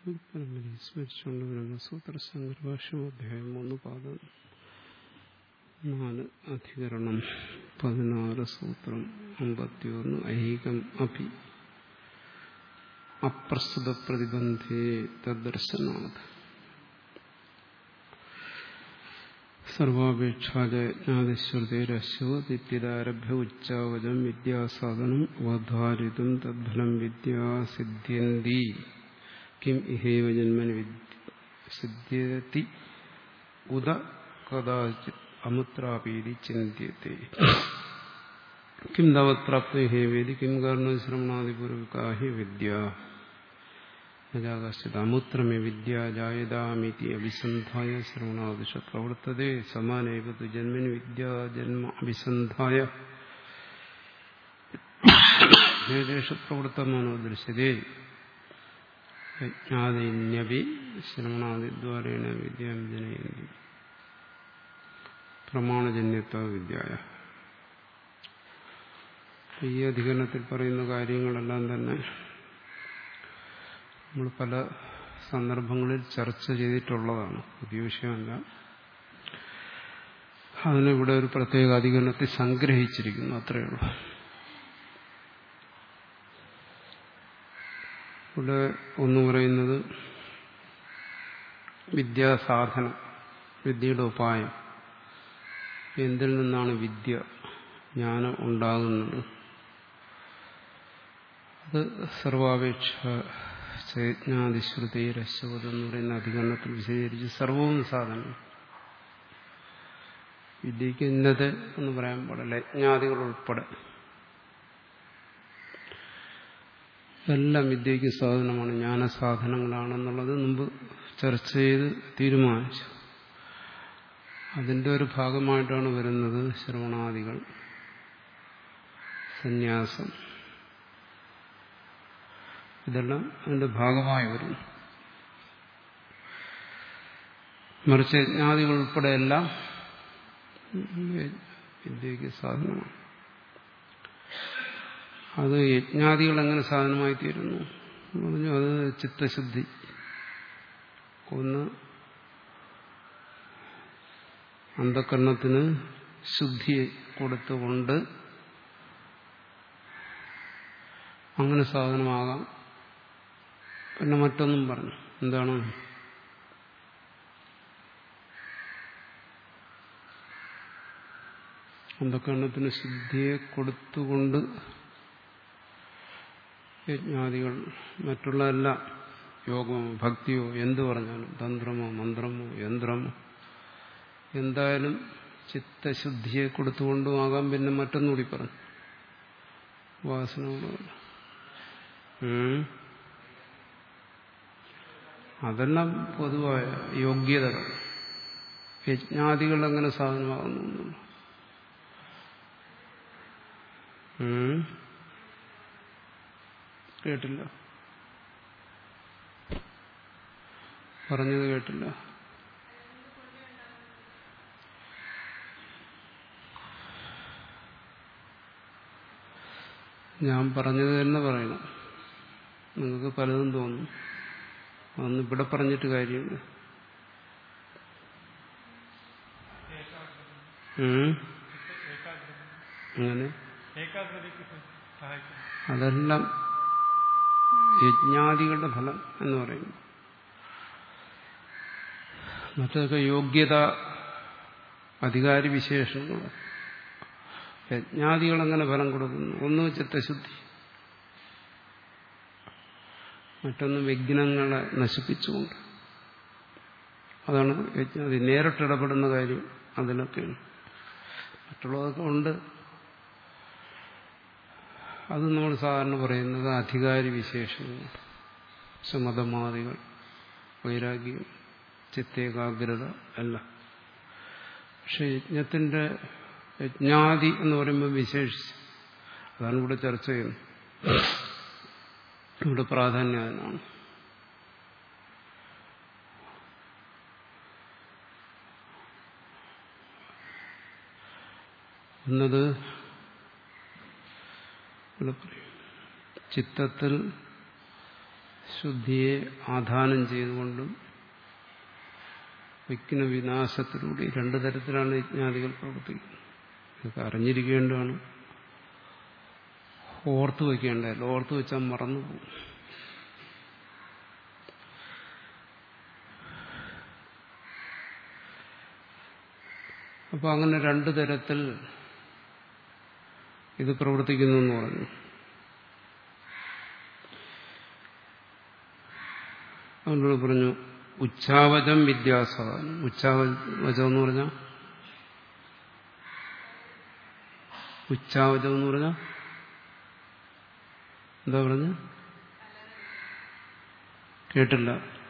സ്മരിച്ചുകൊണ്ട് ബ്രഹ്മസൂത്ര സംഘർഭാഷ്യം അധ്യായം മൂന്ന് പാദം നാല് അധികരണം പതിനാറ് സൂത്രം അമ്പത്തിയൊന്ന് ഐഹികം അഭി അപ്രസ്തുത പ്രതിബന്ധേ തദ്ദർശനാത് സർവാപേക്ഷാജ്ഞാതിശ്രുതിരശ്വതിത്യതാരഭ്യ ഉച്ചാവചം വിദ്യാസാധനം അവധാരിതും തദ്ഫലം വിദ്യാസിദ്ധ്യന്തി കിം ഇഹേവ ജന്മനി സിദ്ധ്യതി ഉദ കഥാചിത് അമുത്രാപീതി ചിന്യത്തെ കിം താവത് പ്രാപ്തി ഹേവേദി കിം കാരണശ്രമണാദിപൂർവികാഹി വിദ്യ നജാകശ്ചിത് അമുത്രമേ വിദ്യ ജായതാമിതി അഭിസന്ധായ ശ്രവണാദിഷ പ്രവർത്തതേ സമാനൈവ തു ജന്മനി വിദ്യ ജന്മ അഭിസന്ധായ ഏകേഷു പ്രവൃത്തമാനോ ദൃശ്യതേ യജ്ഞാദിന്യപി ശ്രവണാദിദ്വാരേണ വിദ്യാം ജനയന്തി പ്രമാണജന്യത്വ വിദ്യായ ഈ അധികരണത്തിൽ പറയുന്ന കാര്യങ്ങളെല്ലാം തന്നെ നമ്മൾ പല സന്ദർഭങ്ങളിൽ ചർച്ച ചെയ്തിട്ടുള്ളതാണ് പുതിയ വിഷയമല്ല അതിനിവിടെ ഒരു പ്രത്യേക അധികരണത്തിൽ സംഗ്രഹിച്ചിരിക്കുന്നു അത്രയേ ഉള്ളൂ ഇവിടെ ഒന്ന് പറയുന്നത് വിദ്യാസാധനം വിദ്യയുടെ ഉപായം എന്തിൽ നിന്നാണ് വിദ്യ ജ്ഞാനം ഉണ്ടാകുന്നത് അത് സർവാപേക്ഷ ചൈജ്ഞാതിശ്രുതി രശ്വത് എന്ന് പറയുന്ന അധികരണത്തിൽ വിശദീകരിച്ച് സർവവും സാധനം വിദ്യക്ക് ഇന്നത് എന്ന് പറയാൻ പാടില്ല യജ്ഞാദികൾ ഉൾപ്പെടെ എല്ലാം വിദ്യയ്ക്ക് സാധനമാണ് ജ്ഞാനസാധനങ്ങളാണെന്നുള്ളത് മുമ്പ് ചർച്ച ചെയ്ത് തീരുമാനിച്ചു അതിന്റെ ഒരു ഭാഗമായിട്ടാണ് വരുന്നത് ശ്രവണാദികൾ സന്യാസം ഇതെല്ലാം അതിന്റെ ഭാഗമായി വരുന്നു മറിച്ച് യജ്ഞാദികൾ ഉൾപ്പെടെ എല്ലാം വിദ്യയ്ക്ക് സാധനമാണ് അത് യജ്ഞാദികൾ എങ്ങനെ സാധനമായി തീരുന്നു പറഞ്ഞു അത് ചിത്തശുദ്ധി ഒന്ന് അന്ധകരണത്തിന് ശുദ്ധി കൊടുത്തുകൊണ്ട് അങ്ങനെ സാധനമാകാം പിന്നെ മറ്റൊന്നും പറഞ്ഞു എന്താണ് അന്ധകരണത്തിന് ശുദ്ധിയെ കൊടുത്തുകൊണ്ട് യജ്ഞാദികൾ മറ്റുള്ള എല്ലാം യോഗമോ ഭക്തിയോ എന്തു പറഞ്ഞാലും തന്ത്രമോ മന്ത്രമോ യന്ത്രമോ എന്തായാലും ചിത്തശുദ്ധിയെ കൊടുത്തുകൊണ്ടുമാകാം പിന്നെ മറ്റൊന്നുകൂടി പറഞ്ഞു വാസനകളല്ല അതെല്ലാം പൊതുവായ യോഗ്യതകൾ യജ്ഞാദികൾ അങ്ങനെ സാധനമാകുന്നു കേട്ടില്ല പറഞ്ഞത് കേട്ടില്ല ഞാൻ പറഞ്ഞത് തന്നെ പറയണം നിങ്ങൾക്ക് പലതും തോന്നും അതൊന്നും ഇവിടെ പറഞ്ഞിട്ട് കാര്യമില്ല അങ്ങനെ അതെല്ലാം യജ്ഞാദികളുടെ ഫലം എന്ന് പറയുന്നു മറ്റൊക്കെ യോഗ്യത അധികാരി വിശേഷങ്ങൾ യജ്ഞാദികൾ അങ്ങനെ ഫലം കൊടുക്കുന്നു ഒന്ന് ചിത്തശുദ്ധി മറ്റൊന്ന് വിഘ്നങ്ങളെ നശിപ്പിച്ചുകൊണ്ട് അതാണ് യജ്ഞാദി നേരിട്ടിടപെടുന്ന കാര്യം അതിലൊക്കെയാണ് മറ്റുള്ളതൊക്കെ ഉണ്ട് അത് നമ്മൾ സാധാരണ പറയുന്നത് അധികാരി വിശേഷങ്ങൾ സമതമാദികൾ വൈരാഗ്യം ചിത്തേകാഗ്രത എല്ലാം പക്ഷെ യജ്ഞത്തിന്റെ യജ്ഞാദി എന്ന് പറയുമ്പോൾ വിശേഷിച്ച് അതാണ് ഇവിടെ ചർച്ച ചെയ്യുന്നത് ഇവിടെ പ്രാധാന്യം അതിനാണ് എന്നത് ഇവിടെ പറയും ചിത്തത്തിൽ ശുദ്ധിയെ ആധാനം ചെയ്തുകൊണ്ടും വിഘ്ന വിനാശത്തിലൂടെ രണ്ടു തരത്തിലാണ് യജ്ഞാദികൾ പ്രവർത്തിക്കുന്നത് ഇതൊക്കെ അറിഞ്ഞിരിക്കേണ്ടതാണ് ഓർത്തു വയ്ക്കേണ്ടതല്ല ഓർത്തു വെച്ചാൽ മറന്നുപോകും അപ്പൊ അങ്ങനെ രണ്ടു തരത്തിൽ ഇത് പ്രവർത്തിക്കുന്നു എന്ന് പറഞ്ഞു അവനോട് പറഞ്ഞു ഉച്ചാവചം വിദ്യാസാധനം ഉച്ചാവചം എന്ന് പറഞ്ഞാൽ ഉച്ചാവചം എന്ന് പറഞ്ഞാൽ എന്താ പറഞ്ഞ കേട്ടില്ല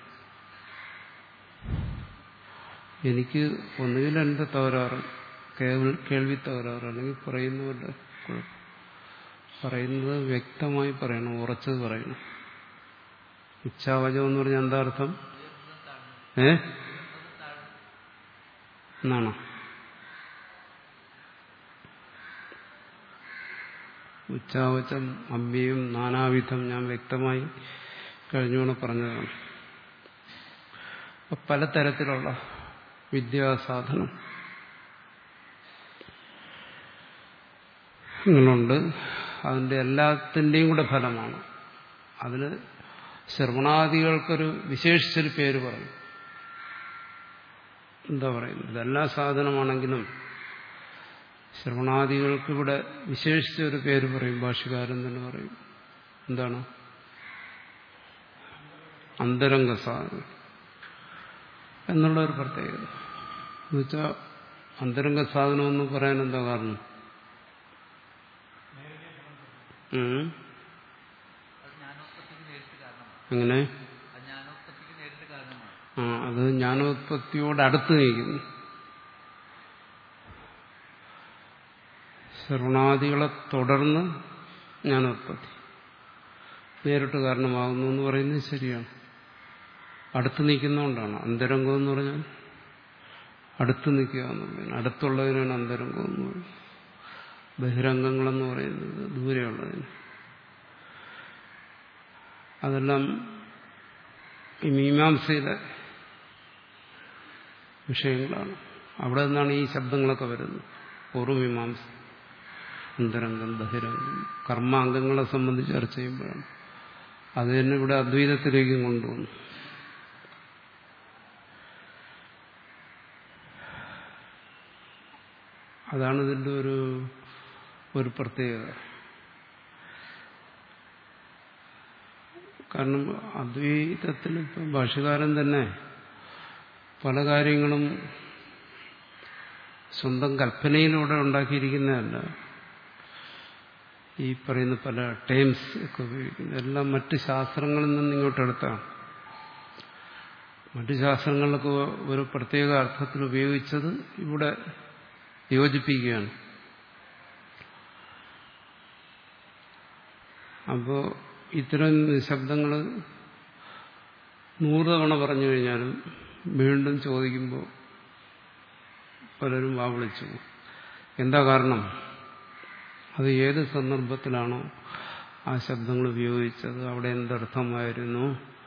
എനിക്ക് ഒന്നുകിൽ എന്റെ തകരാറ് കേൾവി തകരാറ് അല്ലെങ്കിൽ പറയുന്നവരുടെ കുഴപ്പം പറയുന്നത് വ്യക്തമായി പറയണം ഉറച്ചത് പറയണം ഉച്ചാവചം എന്ന് പറഞ്ഞാൽ എന്താ അർത്ഥം ഏ എന്നാണോ ഉച്ചാവചം അമ്പിയും നാനാവിധം ഞാൻ വ്യക്തമായി കഴിഞ്ഞോണം പറഞ്ഞതാണ് പലതരത്തിലുള്ള വിദ്യാസാധനം ഇങ്ങനുണ്ട് അതിന്റെ എല്ലാത്തിൻ്റെയും കൂടെ ഫലമാണ് അതിന് ശ്രവണാദികൾക്കൊരു വിശേഷിച്ചൊരു പേര് പറയും എന്താ പറയുന്നത് ഇതെല്ലാ സാധനമാണെങ്കിലും ശ്രവണാദികൾക്ക് ഇവിടെ വിശേഷിച്ച ഒരു പേര് പറയും ഭാഷകാരൻ തന്നെ പറയും എന്താണ് അന്തരംഗ സാധനം എന്നുള്ള ഒരു പ്രത്യേകത എന്നുവെച്ചാൽ അന്തരംഗ സാധനം എന്ന് പറയാൻ എന്താ കാരണം അങ്ങനെ ആ അത് ജ്ഞാനോത്പത്തിയോട് അടുത്ത് നീക്കുന്നു ശ്രവണാദികളെ തുടർന്ന് ജ്ഞാനോത്പത്തി നേരിട്ട് കാരണമാകുന്നു എന്ന് പറയുന്നത് ശരിയാണ് അടുത്ത് നിൽക്കുന്നതുകൊണ്ടാണ് അന്തരംഗം എന്ന് പറഞ്ഞാൽ അടുത്ത് നിൽക്കുക എന്നുള്ളതിന് അടുത്തുള്ളതിനാണ് അന്തരംഗം എന്ന് പറയുന്നത് ബഹിരംഗങ്ങളെന്ന് പറയുന്നത് ദൂരെയുള്ളതിന് അതെല്ലാം ഈ മീമാംസയിലെ വിഷയങ്ങളാണ് അവിടെ നിന്നാണ് ഈ ശബ്ദങ്ങളൊക്കെ വരുന്നത് പൂർവ്വമീമാംസ അന്തരംഗം ബഹിരംഗം കർമാംഗങ്ങളെ സംബന്ധിച്ച് ചർച്ച ചെയ്യുമ്പോഴാണ് അത് തന്നെ ഇവിടെ അദ്വൈതത്തിലേക്ക് കൊണ്ടുവന്നു അതാണ് ഇതിൻ്റെ ഒരു ഒരു പ്രത്യേകത കാരണം അദ്വൈതത്തിൽ ഇപ്പം ഭാഷകാരൻ തന്നെ പല കാര്യങ്ങളും സ്വന്തം കൽപ്പനയിലൂടെ ഉണ്ടാക്കിയിരിക്കുന്നതല്ല ഈ പറയുന്ന പല ടേംസ് ഒക്കെ ഉപയോഗിക്കുന്നത് എല്ലാം മറ്റ് ശാസ്ത്രങ്ങളിൽ നിന്ന് ഇങ്ങോട്ടെടുത്താണ് മറ്റു ശാസ്ത്രങ്ങളിലൊക്കെ ഒരു പ്രത്യേക അർത്ഥത്തിൽ ഉപയോഗിച്ചത് ഇവിടെ യോജിപ്പിക്കുകയാണ് അപ്പോൾ ഇത്തരം ശബ്ദങ്ങൾ നൂറ് തവണ പറഞ്ഞു കഴിഞ്ഞാലും വീണ്ടും ചോദിക്കുമ്പോൾ പലരും വാവിളിച്ചു എന്താ കാരണം അത് ഏത് സന്ദർഭത്തിലാണോ ആ ശബ്ദങ്ങൾ ഉപയോഗിച്ചത് അവിടെ എന്തർത്ഥമായിരുന്നു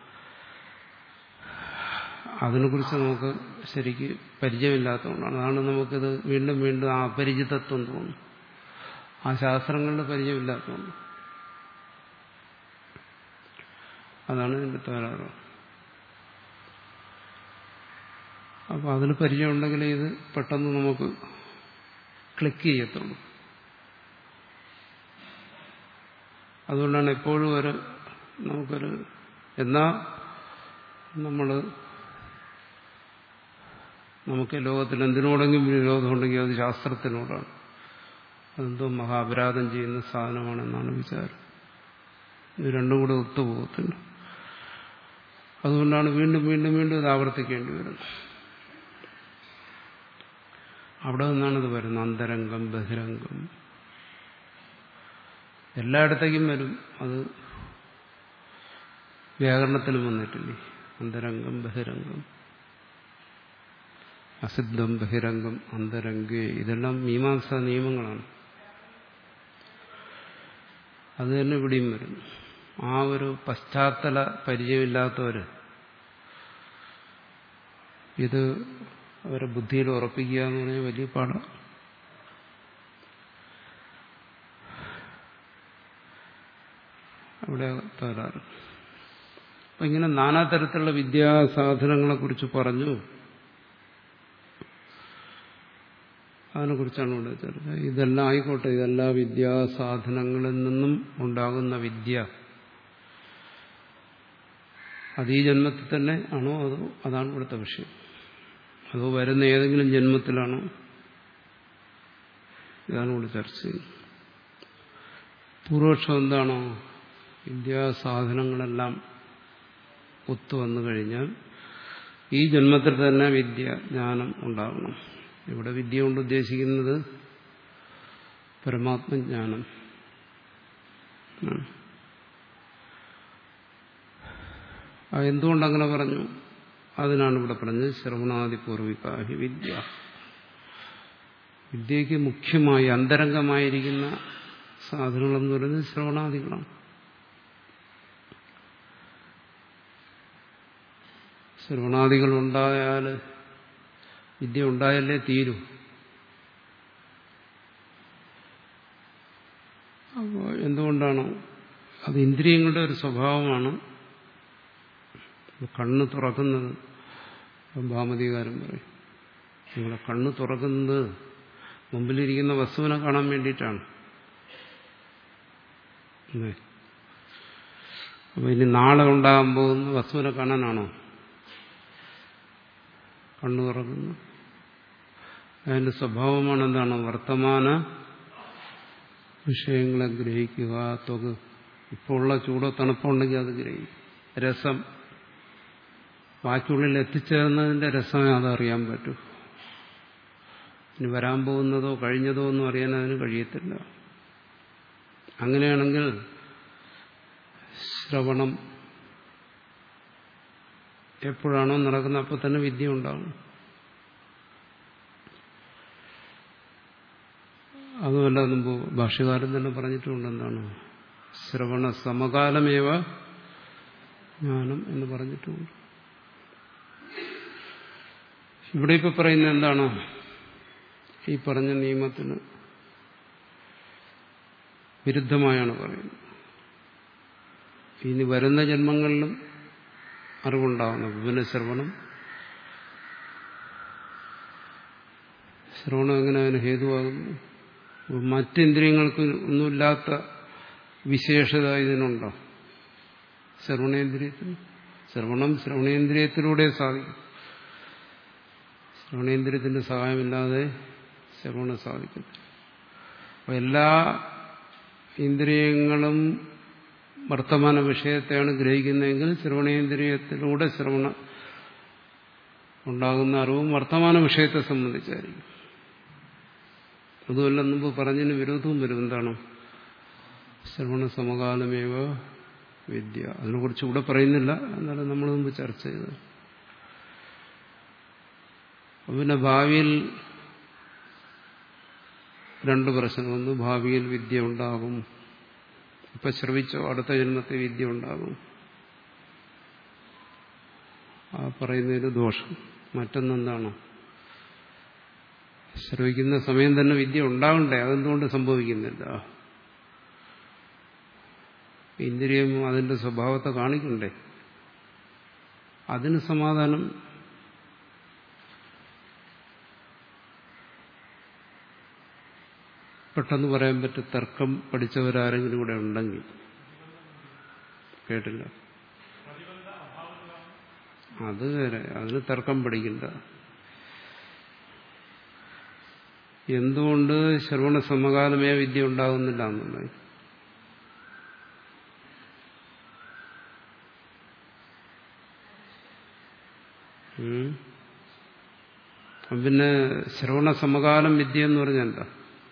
അതിനെക്കുറിച്ച് നമുക്ക് ശരിക്ക് പരിചയമില്ലാത്തതുകൊണ്ടാണ് അതാണ് നമുക്കിത് വീണ്ടും വീണ്ടും ആ അപരിചിതത്വം തോന്നും ആ ശാസ്ത്രങ്ങളുടെ പരിചയമില്ലാത്തതുകൊണ്ട് അതാണ് ഇതിന്റെ തകരാറ് അപ്പോൾ അതിന് പരിചയമുണ്ടെങ്കിൽ ഇത് പെട്ടെന്ന് നമുക്ക് ക്ലിക്ക് ചെയ്യത്തുള്ളൂ അതുകൊണ്ടാണ് എപ്പോഴും ഒരു നമുക്കൊരു എന്നാ നമ്മൾ നമുക്ക് ലോകത്തിൽ എന്തിനോടെങ്കിലും വിരോധമുണ്ടെങ്കിൽ അത് ശാസ്ത്രത്തിനോടാണ് അതെന്തോ മഹാപരാധം ചെയ്യുന്ന സാധനമാണെന്നാണ് വിചാരം ഇത് രണ്ടും കൂടെ ഒത്തുപോകത്തില്ല അതുകൊണ്ടാണ് വീണ്ടും വീണ്ടും വീണ്ടും ഇത് ആവർത്തിക്കേണ്ടി വരുന്നത് അവിടെ നിന്നാണ് ഇത് വരുന്നത് അന്തരംഗം ബഹിരംഗം എല്ലായിടത്തേക്കും വരും അത് വ്യാകരണത്തിലും വന്നിട്ടില്ലേ അന്തരംഗം ബഹിരംഗം അസിദ്ധം ബഹിരംഗം അന്തരംഗേ ഇതെല്ലാം മീമാംസ നിയമങ്ങളാണ് അത് തന്നെ ഇവിടെയും വരുന്നു ആ ഒരു പശ്ചാത്തല പരിചയമില്ലാത്തവർ ഇത് അവരെ ബുദ്ധിയിൽ ഉറപ്പിക്കുക എന്ന് പറഞ്ഞാൽ വലിയ പാടാണ് അവിടെ തകരാറ് അപ്പം ഇങ്ങനെ നാനാതരത്തിലുള്ള വിദ്യാസാധനങ്ങളെക്കുറിച്ച് പറഞ്ഞു അതിനെക്കുറിച്ചാണ് ഇവിടെ ചർച്ച ഇതെല്ലാം ആയിക്കോട്ടെ ഇതെല്ലാ വിദ്യാസാധനങ്ങളിൽ നിന്നും ഉണ്ടാകുന്ന വിദ്യ അത് ഈ ജന്മത്തിൽ തന്നെ ആണോ അതോ അതാണ് ഇവിടുത്തെ വിഷയം അതോ വരുന്ന ഏതെങ്കിലും ജന്മത്തിലാണോ ഇതാണ് ഇവിടെ ചർച്ച ചെയ്യുന്നത് പൂർവപക്ഷം എന്താണോ വിദ്യാസാധനങ്ങളെല്ലാം ഒത്തു വന്നു കഴിഞ്ഞാൽ ഈ ജന്മത്തിൽ തന്നെ വിദ്യ ജ്ഞാനം ഉണ്ടാകണം ഇവിടെ വിദ്യ കൊണ്ട് ഉദ്ദേശിക്കുന്നത് പരമാത്മജ്ഞാനം എന്തുകൊണ്ടങ്ങനെ പറഞ്ഞു അതിനാണ് ഇവിടെ പറഞ്ഞത് ശ്രവണാദി പൂർവികാഹി വിദ്യ വിദ്യയ്ക്ക് മുഖ്യമായി അന്തരംഗമായിരിക്കുന്ന സാധനങ്ങളെന്ന് പറയുന്നത് ശ്രവണാദികളാണ് ശ്രവണാദികൾ ഉണ്ടായാൽ വിദ്യ ഉണ്ടായാലേ തീരൂ അപ്പോൾ എന്തുകൊണ്ടാണ് അത് ഇന്ദ്രിയങ്ങളുടെ ഒരു സ്വഭാവമാണ് കണ്ണ് തുറക്കുന്നത് ഭാമതികാരൻ പറയും നിങ്ങളുടെ കണ്ണ് തുറക്കുന്നത് മുമ്പിലിരിക്കുന്ന വസ്തുവിനെ കാണാൻ വേണ്ടിയിട്ടാണ് അപ്പൊ ഇനി നാളെ ഉണ്ടാകാൻ പോകുന്ന വസ്തുവിനെ കാണാനാണോ കണ്ണു തുറക്കുന്നു അതിന്റെ സ്വഭാവമാണ് എന്താണ് വർത്തമാന വിഷയങ്ങളെ ഗ്രഹിക്കുക തുക ഇപ്പോൾ ഉള്ള ചൂടോ തണുപ്പോ ഉണ്ടെങ്കിൽ അത് ഗ്രഹിക്കും രസം വാക്കുള്ളിൽ എത്തിച്ചേർന്നതിന്റെ രസമേ അതറിയാൻ പറ്റൂ ഇനി വരാൻ പോകുന്നതോ കഴിഞ്ഞതോ ഒന്നും അറിയാൻ അതിന് കഴിയത്തില്ല അങ്ങനെയാണെങ്കിൽ ശ്രവണം എപ്പോഴാണോ നടക്കുന്നത് അപ്പോൾ തന്നെ വിദ്യ ഉണ്ടാകും അതുമല്ല മുമ്പ് ഭാഷ്യകാരൻ തന്നെ പറഞ്ഞിട്ടുണ്ട് എന്താണ് ശ്രവണ സമകാലമേവ ജ്ഞാനം എന്ന് പറഞ്ഞിട്ടുണ്ട് ഇവിടെ ഇപ്പൊ പറയുന്നത് എന്താണ് ഈ പറഞ്ഞ നിയമത്തിന് വിരുദ്ധമായാണ് പറയുന്നത് ഇനി വരുന്ന ജന്മങ്ങളിലും അറിവുണ്ടാവുന്നു വിപിന ശ്രവണം ശ്രവണം എങ്ങനെ അതിന് ഹേതുവാകുന്നു മറ്റിന്ദ്രിയങ്ങൾക്ക് ഒന്നുമില്ലാത്ത വിശേഷത ഇതിനുണ്ടോ ശ്രവണേന്ദ്രിയത്തിന് ശ്രവണം ശ്രവണേന്ദ്രിയത്തിലൂടെ സാധിക്കും ശ്രവണേന്ദ്രിയത്തിന്റെ സഹായമില്ലാതെ ശ്രവണം സാധിക്കത്തില്ല അപ്പോൾ എല്ലാ ഇന്ദ്രിയങ്ങളും വർത്തമാന വിഷയത്തെയാണ് ഗ്രഹിക്കുന്നതെങ്കിൽ ശ്രവണേന്ദ്രിയത്തിലൂടെ ശ്രവണ ഉണ്ടാകുന്ന അറിവും വർത്തമാന വിഷയത്തെ സംബന്ധിച്ചായിരിക്കും അതുമല്ല മുമ്പ് പറഞ്ഞതിന് വിരോധവും വരും എന്താണ് ശ്രവണ സമകാലമേവ വിദ്യ അതിനെക്കുറിച്ച് ഇവിടെ പറയുന്നില്ല എന്നാലും നമ്മൾ മുമ്പ് ചർച്ച ചെയ്തത് പിന്നെ ഭാവിയിൽ രണ്ട് പ്രശ്നം ഒന്ന് ഭാവിയിൽ വിദ്യ ഉണ്ടാകും ഇപ്പൊ ശ്രവിച്ചോ അടുത്ത ജന്മത്തെ വിദ്യ ഉണ്ടാകും ആ പറയുന്നതിന് ദോഷം മറ്റൊന്നെന്താണ് ശ്രവിക്കുന്ന സമയം തന്നെ വിദ്യ ഉണ്ടാകണ്ടേ അതെന്തുകൊണ്ട് സംഭവിക്കുന്നില്ല ഇന്ദ്രിയം അതിന്റെ സ്വഭാവത്തെ കാണിക്കണ്ടേ അതിന് സമാധാനം പെട്ടെന്ന് പറയാൻ പറ്റും തർക്കം പഠിച്ചവരാരെങ്കിലും ഇവിടെ ഉണ്ടെങ്കിൽ കേട്ടില്ല അത് വേറെ അതിന് തർക്കം പഠിക്കണ്ട എന്തുകൊണ്ട് ശ്രവണ സമകാലമേ വിദ്യ ഉണ്ടാകുന്നില്ല എന്നുള്ളത് പിന്നെ ശ്രവണ സമകാലം വിദ്യ എന്ന് പറഞ്ഞാൽ എന്താ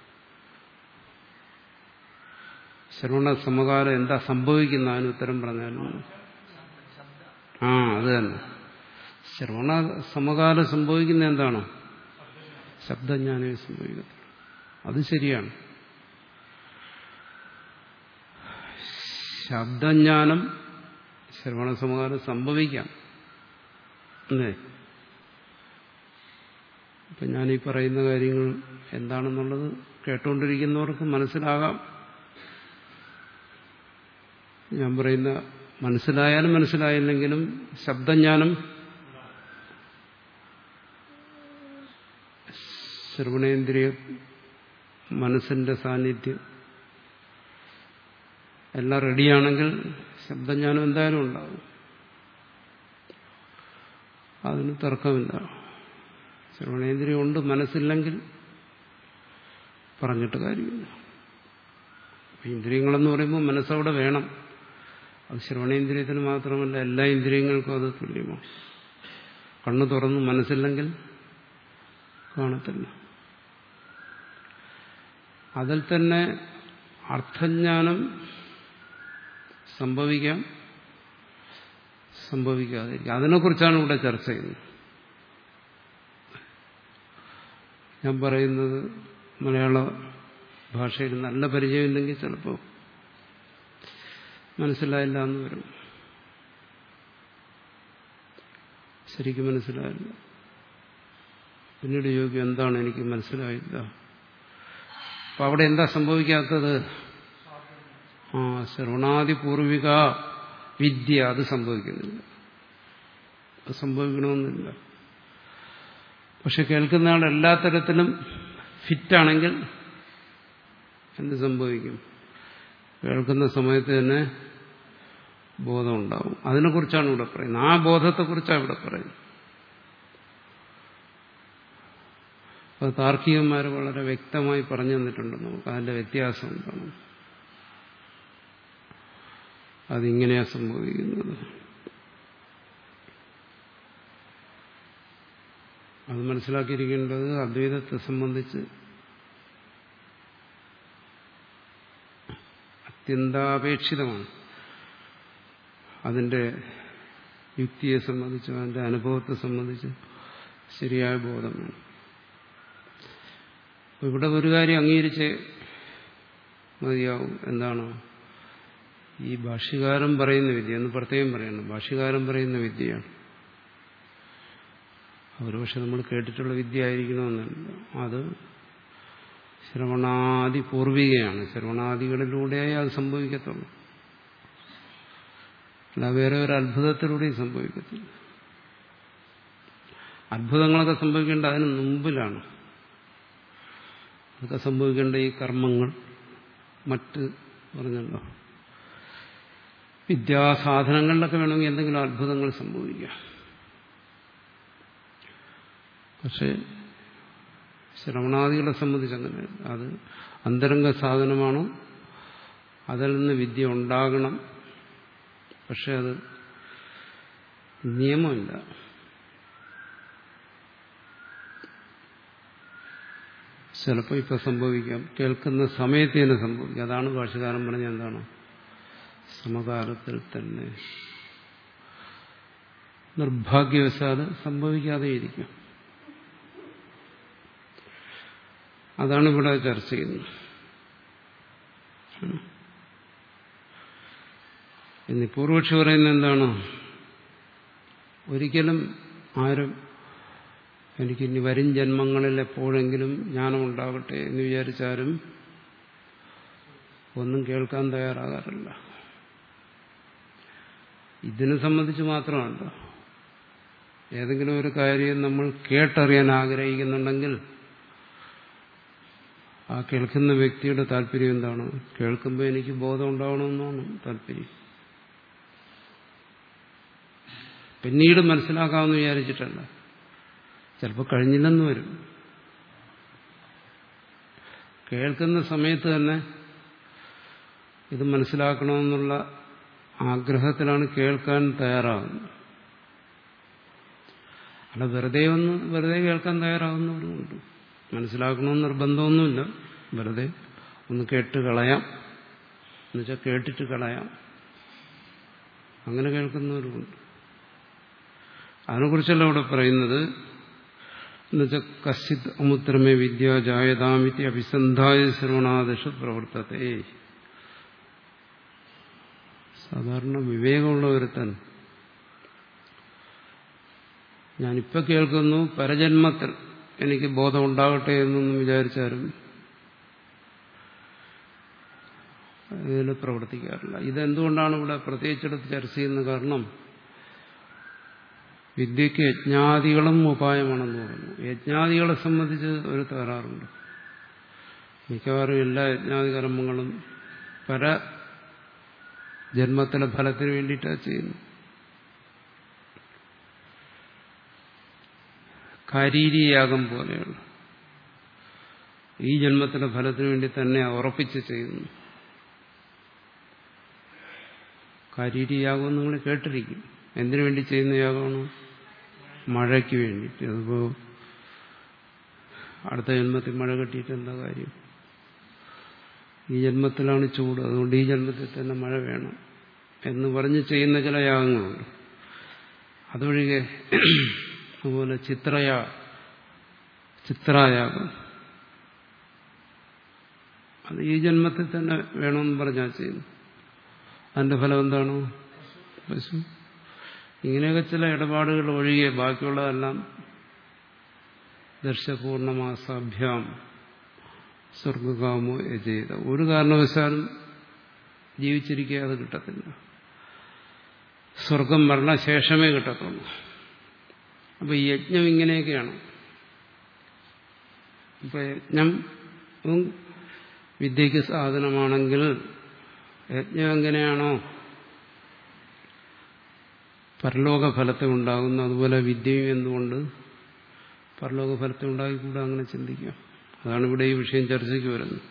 ശ്രവണ സമകാലം എന്താ സംഭവിക്കുന്ന അതിന് ഉത്തരം പറഞ്ഞാലും ആ അത് തന്നെ ശ്രവണ സമകാലം സംഭവിക്കുന്ന എന്താണ് ശബ്ദജ്ഞാനമേ സംഭവിക്കത്തുള്ളൂ അത് ശരിയാണ് ശബ്ദജ്ഞാനം ശ്രവണസമാധാനം സംഭവിക്കാം അല്ലേ ഇപ്പം ഞാനീ പറയുന്ന കാര്യങ്ങൾ എന്താണെന്നുള്ളത് കേട്ടുകൊണ്ടിരിക്കുന്നവർക്ക് മനസ്സിലാകാം ഞാൻ പറയുന്ന മനസ്സിലായാലും മനസ്സിലായില്ലെങ്കിലും ശബ്ദജ്ഞാനം ശ്രവണേന്ദ്രിയ മനസ്സിന്റെ സാന്നിധ്യം എല്ലാം റെഡിയാണെങ്കിൽ ശബ്ദജ്ഞാനം എന്തായാലും ഉണ്ടാകും അതിന് തർക്കമില്ല ശ്രവണേന്ദ്രിയം ഉണ്ട് മനസ്സില്ലെങ്കിൽ പറഞ്ഞിട്ട് കാര്യമില്ല ഇന്ദ്രിയങ്ങളെന്ന് പറയുമ്പോൾ മനസ്സവിടെ വേണം അത് ശ്രവണേന്ദ്രിയത്തിന് മാത്രമല്ല എല്ലാ ഇന്ദ്രിയങ്ങൾക്കും അത് തുല്യമാണ് കണ്ണു തുറന്ന് മനസ്സില്ലെങ്കിൽ കാണത്തില്ല അതിൽ തന്നെ അർത്ഥജ്ഞാനം സംഭവിക്കാം സംഭവിക്കാതിരിക്കാം അതിനെക്കുറിച്ചാണ് ഇവിടെ ചർച്ച ചെയ്യുന്നത് ഞാൻ പറയുന്നത് മലയാള ഭാഷയിൽ നല്ല പരിചയമില്ലെങ്കിൽ ചിലപ്പോൾ മനസ്സിലായില്ല എന്ന് വരും ശരിക്കും മനസ്സിലായില്ല പിന്നീട് ചോദിക്കും എന്താണ് എനിക്ക് മനസ്സിലായില്ല അപ്പൊ അവിടെ എന്താ സംഭവിക്കാത്തത് ആ ശ്രവണാദി പൂർവിക വിദ്യ അത് സംഭവിക്കുന്നില്ല അത് സംഭവിക്കണമെന്നില്ല പക്ഷെ കേൾക്കുന്ന ആൾ എല്ലാ തരത്തിലും ഫിറ്റാണെങ്കിൽ എന്ത് സംഭവിക്കും കേൾക്കുന്ന സമയത്ത് തന്നെ ബോധം ഉണ്ടാവും അതിനെക്കുറിച്ചാണ് ഇവിടെ പറയുന്നത് ആ ബോധത്തെക്കുറിച്ചാണ് ഇവിടെ പറയുന്നത് അത് താർക്കികന്മാർ വളരെ വ്യക്തമായി പറഞ്ഞു തന്നിട്ടുണ്ട് നമുക്ക് അതിന്റെ വ്യത്യാസം എന്താണ് അതിങ്ങനെയാ സംഭവിക്കുന്നത് അത് മനസ്സിലാക്കിയിരിക്കേണ്ടത് അദ്വൈതത്തെ സംബന്ധിച്ച് അത്യന്താപേക്ഷിതമാണ് അതിന്റെ യുക്തിയെ സംബന്ധിച്ച് അതിന്റെ അനുഭവത്തെ സംബന്ധിച്ച് ശരിയായ ബോധം വേണം ഇവിടെ ഒരു കാര്യം അംഗീകരിച്ച് മതിയാവും എന്താണ് ഈ ഭാഷ്യകാരൻ പറയുന്ന വിദ്യ എന്ന് പ്രത്യേകം പറയണം ഭാഷ്യകാരൻ പറയുന്ന വിദ്യയാണ് ഒരു പക്ഷെ നമ്മൾ കേട്ടിട്ടുള്ള വിദ്യ ആയിരിക്കണമെന്നല്ല അത് ശ്രവണാദി പൂർവികയാണ് ശ്രവണാദികളിലൂടെയേ അത് സംഭവിക്കത്തുള്ളൂ അല്ല വേറെ ഒരു അത്ഭുതത്തിലൂടെയും സംഭവിക്കത്തില്ല അത്ഭുതങ്ങളൊക്കെ സംഭവിക്കേണ്ട അതിന് മുമ്പിലാണ് അതൊക്കെ സംഭവിക്കേണ്ട ഈ കർമ്മങ്ങൾ മറ്റ് പറഞ്ഞല്ലോ വിദ്യാസാധനങ്ങളിലൊക്കെ വേണമെങ്കിൽ എന്തെങ്കിലും അത്ഭുതങ്ങൾ സംഭവിക്കാം പക്ഷെ ശ്രവണാദികളെ സംബന്ധിച്ച് അങ്ങനെ അത് അന്തരംഗ സാധനമാണ് അതിൽ നിന്ന് വിദ്യ ഉണ്ടാകണം പക്ഷെ അത് നിയമമില്ല ചിലപ്പോൾ ഇപ്പൊ സംഭവിക്കാം കേൾക്കുന്ന സമയത്ത് തന്നെ സംഭവിക്കാം അതാണ് ഭാഷകാരൻ പറഞ്ഞ എന്താണ് സമകാലത്തിൽ തന്നെ നിർഭാഗ്യവശാത് സംഭവിക്കാതെ ഇരിക്കും അതാണ് ഇവിടെ ചർച്ച ചെയ്യുന്നത് ഇനി പൂർവക്ഷി പറയുന്നത് എന്താണ് ഒരിക്കലും ആരും എനിക്കിനി വരും ജന്മങ്ങളിൽ എപ്പോഴെങ്കിലും ജ്ഞാനം ഉണ്ടാകട്ടെ എന്ന് വിചാരിച്ചാലും ഒന്നും കേൾക്കാൻ തയ്യാറാകാറില്ല ഇതിനെ സംബന്ധിച്ച് മാത്രമല്ല ഏതെങ്കിലും ഒരു കാര്യം നമ്മൾ കേട്ടറിയാൻ ആഗ്രഹിക്കുന്നുണ്ടെങ്കിൽ ആ കേൾക്കുന്ന വ്യക്തിയുടെ താല്പര്യം എന്താണ് കേൾക്കുമ്പോൾ എനിക്ക് ബോധം ഉണ്ടാവണമെന്നാണ് താല്പര്യം പിന്നീട് മനസ്സിലാക്കാമെന്ന് വിചാരിച്ചിട്ടല്ല ചിലപ്പോൾ കഴിഞ്ഞില്ലെന്ന് വരും കേൾക്കുന്ന സമയത്ത് തന്നെ ഇത് മനസ്സിലാക്കണമെന്നുള്ള ആഗ്രഹത്തിലാണ് കേൾക്കാൻ തയ്യാറാകുന്നത് അല്ല വെറുതെ ഒന്ന് വെറുതെ കേൾക്കാൻ തയ്യാറാകുന്നവരുമുണ്ട് മനസ്സിലാക്കണമെന്ന് നിർബന്ധമൊന്നുമില്ല വെറുതെ ഒന്ന് കേട്ട് കളയാം എന്നുവെച്ചാൽ കേട്ടിട്ട് കളയാം അങ്ങനെ കേൾക്കുന്നവരുമുണ്ട് അതിനെക്കുറിച്ചല്ല ഇവിടെ പറയുന്നത് എന്നുവെച്ചാൽ കശ്ചിത് അമുത്രമേ വിദ്യ ജായതാമിതി അഭിസന്ധായ ശ്രവണാദിഷു പ്രവർത്തത്തെ സാധാരണ വിവേകമുള്ള ഒരുത്തൻ ഞാനിപ്പോ കേൾക്കുന്നു പരജന്മത്തിൽ എനിക്ക് ബോധം ഉണ്ടാകട്ടെ എന്നൊന്നും വിചാരിച്ചാലും ഇതിൽ പ്രവർത്തിക്കാറില്ല ഇതെന്തുകൊണ്ടാണ് ഇവിടെ പ്രത്യേകിച്ചെടുത്ത് ചർച്ച ചെയ്യുന്ന കാരണം വിദ്യയ്ക്ക് യജ്ഞാദികളും ഉപായമാണെന്ന് പറഞ്ഞു യജ്ഞാദികളെ സംബന്ധിച്ച് ഒരു തകരാറുണ്ട് മിക്കവാറും എല്ലാ യജ്ഞാദി കർമ്മങ്ങളും പര ജന്മത്തിലെ ഫലത്തിന് വേണ്ടിയിട്ടാണ് ചെയ്യുന്നത് കാരീരിയാഗം പോലെയുള്ള ഈ ജന്മത്തിലെ ഫലത്തിന് വേണ്ടി തന്നെ ഉറപ്പിച്ച് ചെയ്യുന്നു കാരീരിയാഗം നിങ്ങൾ കേട്ടിരിക്കും എന്തിനു വേണ്ടി ചെയ്യുന്ന യാഗമാണ് മഴയ്ക്ക് വേണ്ടിയിട്ട് അതിപ്പോ അടുത്ത ജന്മത്തിൽ മഴ കിട്ടിയിട്ട് എന്താ കാര്യം ഈ ജന്മത്തിലാണ് ചൂട് അതുകൊണ്ട് ഈ ജന്മത്തിൽ തന്നെ മഴ വേണം എന്ന് പറഞ്ഞ് ചെയ്യുന്ന ചില യാഗങ്ങളുണ്ട് അതൊഴികെ അതുപോലെ ചിത്രയാ ചിത്രായാഗം അത് ഈ ജന്മത്തിൽ തന്നെ വേണമെന്ന് പറഞ്ഞാൽ ചെയ്യുന്നു അതിന്റെ ഫലം എന്താണ് പശു ഇങ്ങനെയൊക്കെ ചില ഇടപാടുകൾ ഒഴികെ ബാക്കിയുള്ളതെല്ലാം ദർശപൂർണമാസാഭ്യാം സ്വർഗകാമോ ചെയ്ത ഒരു കാരണവശാലും ജീവിച്ചിരിക്കുക അത് കിട്ടത്തില്ല സ്വർഗം മരണശേഷമേ കിട്ടത്തുള്ളൂ അപ്പൊ ഈ യജ്ഞം ഇങ്ങനെയൊക്കെയാണ് ഇപ്പൊ യജ്ഞം വിദ്യക്ക് സാധനമാണെങ്കിൽ യജ്ഞം എങ്ങനെയാണോ പരലോക ഫലത്തെ ഉണ്ടാകുന്നു അതുപോലെ വിദ്യയും എന്തുകൊണ്ട് പരലോക ഫലത്തെ ഉണ്ടാക്കിക്കൂടെ അങ്ങനെ ചിന്തിക്കാം അതാണ് ഇവിടെ ഈ വിഷയം ചർച്ചയ്ക്ക് വരുന്നത്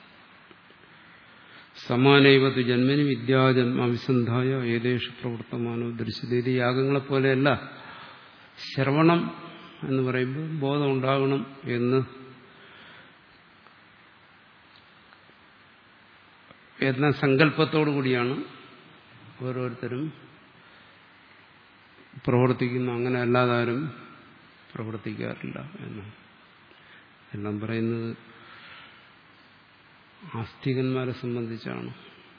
സമാനൈവത് ജന്മനി വിദ്യാജന്മാവിസന്ധായ ഏകദേശ പ്രവർത്തമാനോ ദൃശ്യതീതി യാഗങ്ങളെപ്പോലെയല്ല ശ്രവണം എന്ന് പറയുമ്പോൾ ബോധം ഉണ്ടാകണം എന്ന് എന്ന സങ്കല്പത്തോടു കൂടിയാണ് ഓരോരുത്തരും പ്രവർത്തിക്കുന്നു അങ്ങനെ അല്ലാതാരും പ്രവർത്തിക്കാറില്ല എന്ന് എല്ലാം പറയുന്നത് ആസ്തികന്മാരെ സംബന്ധിച്ചാണ്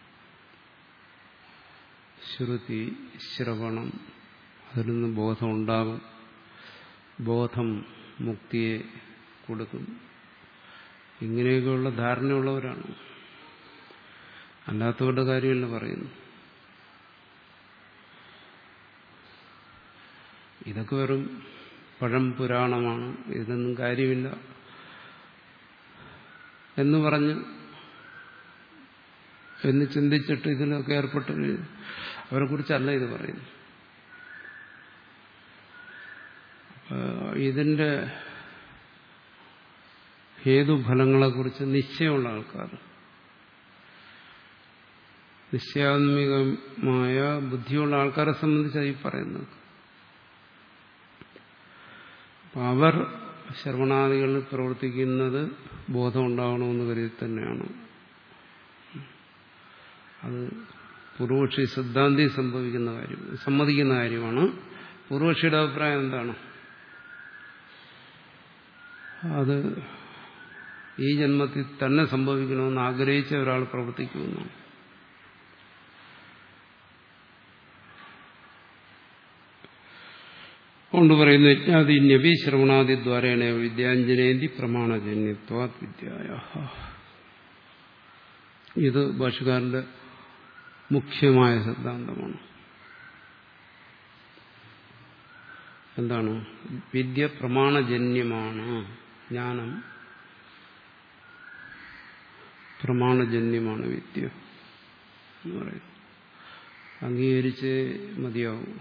ശ്രുതി ശ്രവണം അതിൽ നിന്ന് ബോധം ഉണ്ടാകും ബോധം മുക്തിയെ കൊടുക്കും ഇങ്ങനെയൊക്കെയുള്ള ധാരണയുള്ളവരാണ് അല്ലാത്തവരുടെ കാര്യമല്ല പറയുന്നു ഇതൊക്കെ വെറും പഴം പുരാണമാണ് ഇതൊന്നും കാര്യമില്ല എന്ന് പറഞ്ഞ് എന്ന് ചിന്തിച്ചിട്ട് ഇതിലൊക്കെ ഏർപ്പെട്ട് അവരെ കുറിച്ചല്ല ഇത് പറയുന്നു ഇതിന്റെ ഹേതുഫലങ്ങളെക്കുറിച്ച് നിശ്ചയമുള്ള ആൾക്കാർ നിശ്ചയാത്മികമായ ബുദ്ധിയുള്ള ആൾക്കാരെ സംബന്ധിച്ചാണ് ഈ പറയുന്നത് അപ്പം അവർ ശ്രവണാദികളിൽ പ്രവർത്തിക്കുന്നത് ബോധം ഉണ്ടാകണമെന്ന് കരുതി തന്നെയാണ് അത് പൂർവക്ഷി സിദ്ധാന്തി സംഭവിക്കുന്ന കാര്യം സമ്മതിക്കുന്ന കാര്യമാണ് പൂർവക്ഷിയുടെ അഭിപ്രായം എന്താണ് അത് ഈ ജന്മത്തിൽ തന്നെ സംഭവിക്കണമെന്ന് ആഗ്രഹിച്ച ഒരാൾ പ്രവർത്തിക്കുമെന്നാണ് കൊണ്ട് പറയുന്നു യജ്ഞാദിന്യപി ശ്രവണാദി ദ്വാരേണ വിദ്യാഞ്ജനേന്തി പ്രമാണജന്യത്വാത് വിദ്യായ ഇത് ഭാഷകാരന്റെ മുഖ്യമായ സിദ്ധാന്തമാണ് എന്താണ് വിദ്യ പ്രമാണജന്യമാണ് ജ്ഞാനം പ്രമാണജന്യമാണ് വിദ്യ എന്ന് പറയും അംഗീകരിച്ച് മതിയാവും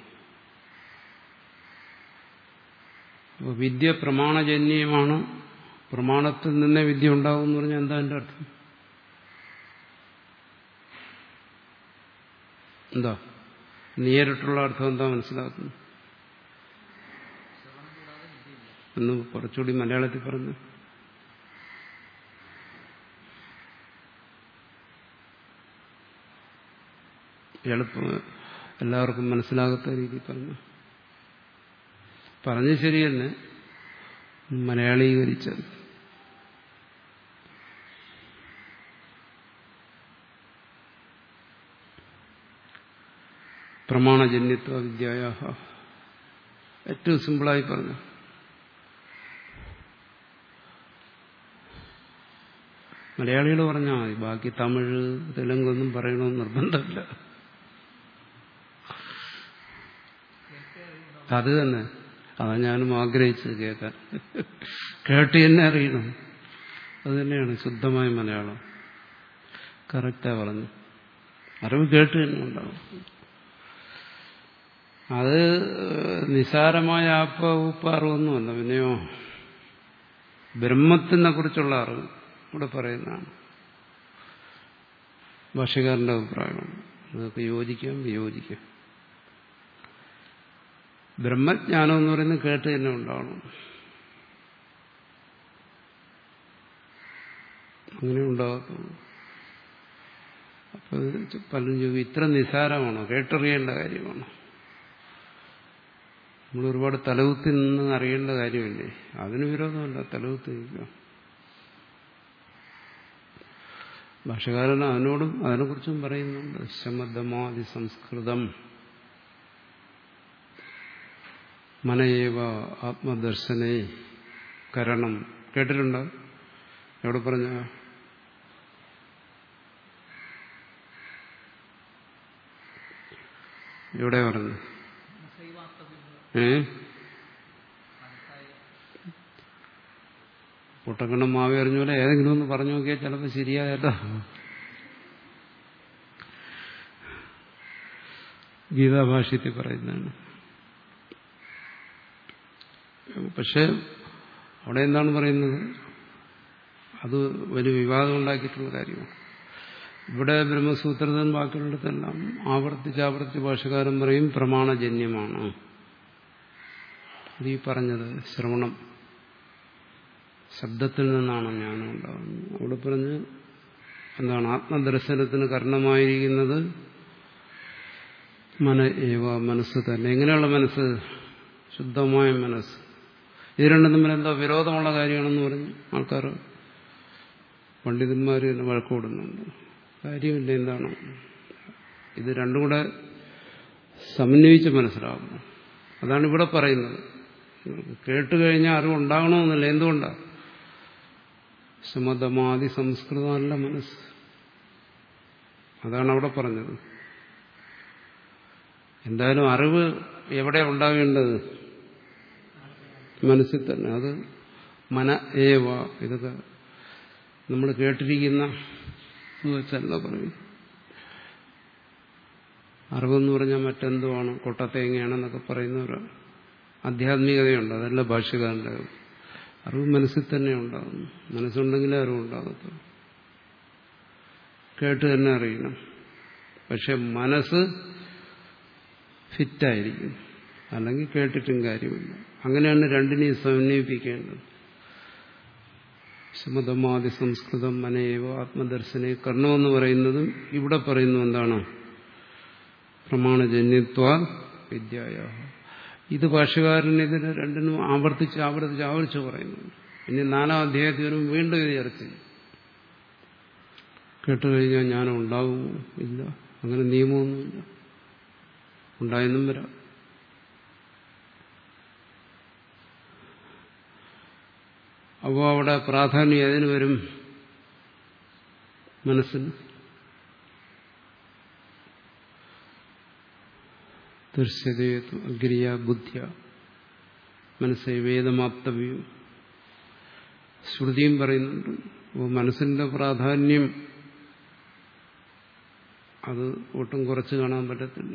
അപ്പോൾ വിദ്യ പ്രമാണജന്യമാണ് പ്രമാണത്തിൽ നിന്നേ വിദ്യ ഉണ്ടാവും എന്ന് പറഞ്ഞാൽ എന്താ എൻ്റെ അർത്ഥം എന്താ നേരിട്ടുള്ള അർത്ഥം എന്താ മനസ്സിലാക്കുന്നു എന്ന് കുറച്ചുകൂടി മലയാളത്തിൽ പറഞ്ഞു എളുപ്പം എല്ലാവർക്കും മനസ്സിലാകാത്ത രീതിയിൽ പറഞ്ഞു പറഞ്ഞ ശരി തന്നെ മലയാളീകരിച്ചത് പ്രമാണജന്യത്വ വിദ്യായ ഏറ്റവും സിമ്പിളായി പറഞ്ഞു മലയാളികൾ പറഞ്ഞാൽ മതി ബാക്കി തമിഴ് തെലുങ്കൊന്നും പറയണമെന്ന് നിർബന്ധമില്ല അത് തന്നെ അതാ ഞാനും ആഗ്രഹിച്ചത് കേൾക്കാൻ കേട്ട് തന്നെ അറിയണം അത് തന്നെയാണ് ശുദ്ധമായ മലയാളം കറക്റ്റാ പറഞ്ഞു അറിവ് കേട്ട് തന്നെ ഉണ്ടാവും അത് നിസാരമായ ആപ്പ ഉപ്പ അറിവൊന്നുമല്ല പിന്നെയോ ബ്രഹ്മത്തിനെ കുറിച്ചുള്ള അറിവ് ഇവിടെ പറയുന്നതാണ് ഭാഷകാരന്റെ അഭിപ്രായമാണ് അതൊക്കെ യോജിക്കാം വിയോജിക്കാം ബ്രഹ്മജ്ഞാനം എന്ന് പറയുന്നത് കേട്ട് തന്നെ ഉണ്ടാവണം അങ്ങനെ ഉണ്ടാകത്തുള്ളൂ അപ്പൊ പലരും ചോദിക്കും ഇത്ര നിസാരമാണോ കേട്ടറിയേണ്ട കാര്യമാണോ നമ്മൾ ഒരുപാട് തലകുത്തി നിന്ന് അറിയേണ്ട കാര്യമില്ലേ അതിന് വിരോധമല്ല തലകുത്തി നിൽക്കുക ഭാഷകാരൻ അതിനോടും അതിനെക്കുറിച്ചും പറയുന്നുണ്ട് ശമദമാതി സംസ്കൃതം മനയേവ ആത്മദർശനേ കരണം കേട്ടിട്ടുണ്ടോ എവിടെ പറഞ്ഞ എവിടെ പറഞ്ഞു ഏ പൊട്ടക്കണ്ണം മാവി അറിഞ്ഞ പോലെ ഏതെങ്കിലും ഒന്ന് പറഞ്ഞു നോക്കിയാൽ ചിലപ്പോൾ ശരിയായല്ലോ ഗീതാഭാഷ്യത്തിൽ പറയുന്നതാണ് പക്ഷെ അവിടെ എന്താണ് പറയുന്നത് അത് വലിയ വിവാദം ഉണ്ടാക്കിയിട്ടുള്ള കാര്യമാണ് ഇവിടെ ബ്രഹ്മസൂത്രത്തിൽ ബാക്കിയുള്ളിടത്തെല്ലാം ആവർത്തിച്ച് ആവർത്തിച്ച് ഭാഷകാരൻ പറയും പ്രമാണജന്യമാണ് ഇത് ഈ പറഞ്ഞത് ശ്രവണം ശബ്ദത്തിൽ നിന്നാണ് ജ്ഞാനം ഉണ്ടാകുന്നത് അവിടെ പറഞ്ഞ് എന്താണ് ആത്മദർശനത്തിന് കാരണമായിരിക്കുന്നത് മന ഏവ മനസ്സ് തന്നെ എങ്ങനെയുള്ള മനസ്സ് ശുദ്ധമായ മനസ്സ് ഇത് രണ്ടും തമ്മിൽ എന്തോ വിരോധമുള്ള കാര്യമാണെന്ന് പറഞ്ഞ് ആൾക്കാർ പണ്ഡിതന്മാർ തന്നെ വഴക്കൂടുന്നുണ്ട് കാര്യമില്ല എന്താണ് ഇത് രണ്ടും കൂടെ സമന്വയിച്ച് മനസ്സിലാകുന്നു അതാണ് ഇവിടെ പറയുന്നത് കേട്ട് കഴിഞ്ഞാൽ അറിവ് ഉണ്ടാകണമെന്നില്ല എന്തുകൊണ്ടാണ് സമതമാതി സംസ്കൃതമല്ല മനസ്സ് അതാണ് അവിടെ പറഞ്ഞത് എന്തായാലും അറിവ് എവിടെ ഉണ്ടാകേണ്ടത് മനസ്സിൽ തന്നെ അത് മന ഏവ ഇതൊക്കെ നമ്മൾ കേട്ടിരിക്കുന്ന വെച്ചല്ല പറയും അറിവെന്ന് പറഞ്ഞാൽ മറ്റെന്തുവാണ് കൊട്ടത്തേങ്ങയാണെന്നൊക്കെ പറയുന്ന ഒരു ആധ്യാത്മികതയുണ്ട് അതല്ല ഭാഷ്യകാരൻ്റെ അറിവ് മനസ്സിൽ തന്നെ ഉണ്ടാകുന്നു മനസ്സുണ്ടെങ്കിലേ അറിവുണ്ടാകത്തുള്ളൂ കേട്ട് തന്നെ അറിയണം പക്ഷെ മനസ്സ് ഫിറ്റായിരിക്കും അല്ലെങ്കിൽ കേട്ടിട്ടും കാര്യമില്ല അങ്ങനെയാണ് രണ്ടിനെയും സമന്വയിപ്പിക്കേണ്ടത് ശമതമാതി സംസ്കൃതം മനയേവ ആത്മദർശനെ കർണമെന്ന് പറയുന്നതും ഇവിടെ പറയുന്നു എന്താണ് പ്രമാണജന്യത്വ വിദ്യായ ഇത് ഭാഷകാരൻ ഇതിന് രണ്ടിനും ആവർത്തിച്ച് ആവർത്തിച്ച് ആവർത്തിച്ച് പറയുന്നുണ്ട് ഇനി നാലാം അധ്യായത്തിനും വീണ്ടും ഇത് ചർച്ച ചെയ്യും കേട്ടുകഴിഞ്ഞാൽ ജ്ഞാനം ഉണ്ടാകുമോ ഇല്ല അങ്ങനെ നിയമമൊന്നുമില്ല ഉണ്ടായെന്നും വരാം അപ്പോൾ അവിടെ പ്രാധാന്യം ഏതിന് വരും മനസ്സിന് ദൃശ്യതയത്വ അഗ്രിയ ബുദ്ധിയ മനസ്സെ വേദമാപ്തവ്യം ശ്രുതിയും പറയുന്നുണ്ട് അപ്പോൾ മനസ്സിന്റെ പ്രാധാന്യം അത് ഒട്ടും കുറച്ച് കാണാൻ പറ്റത്തില്ല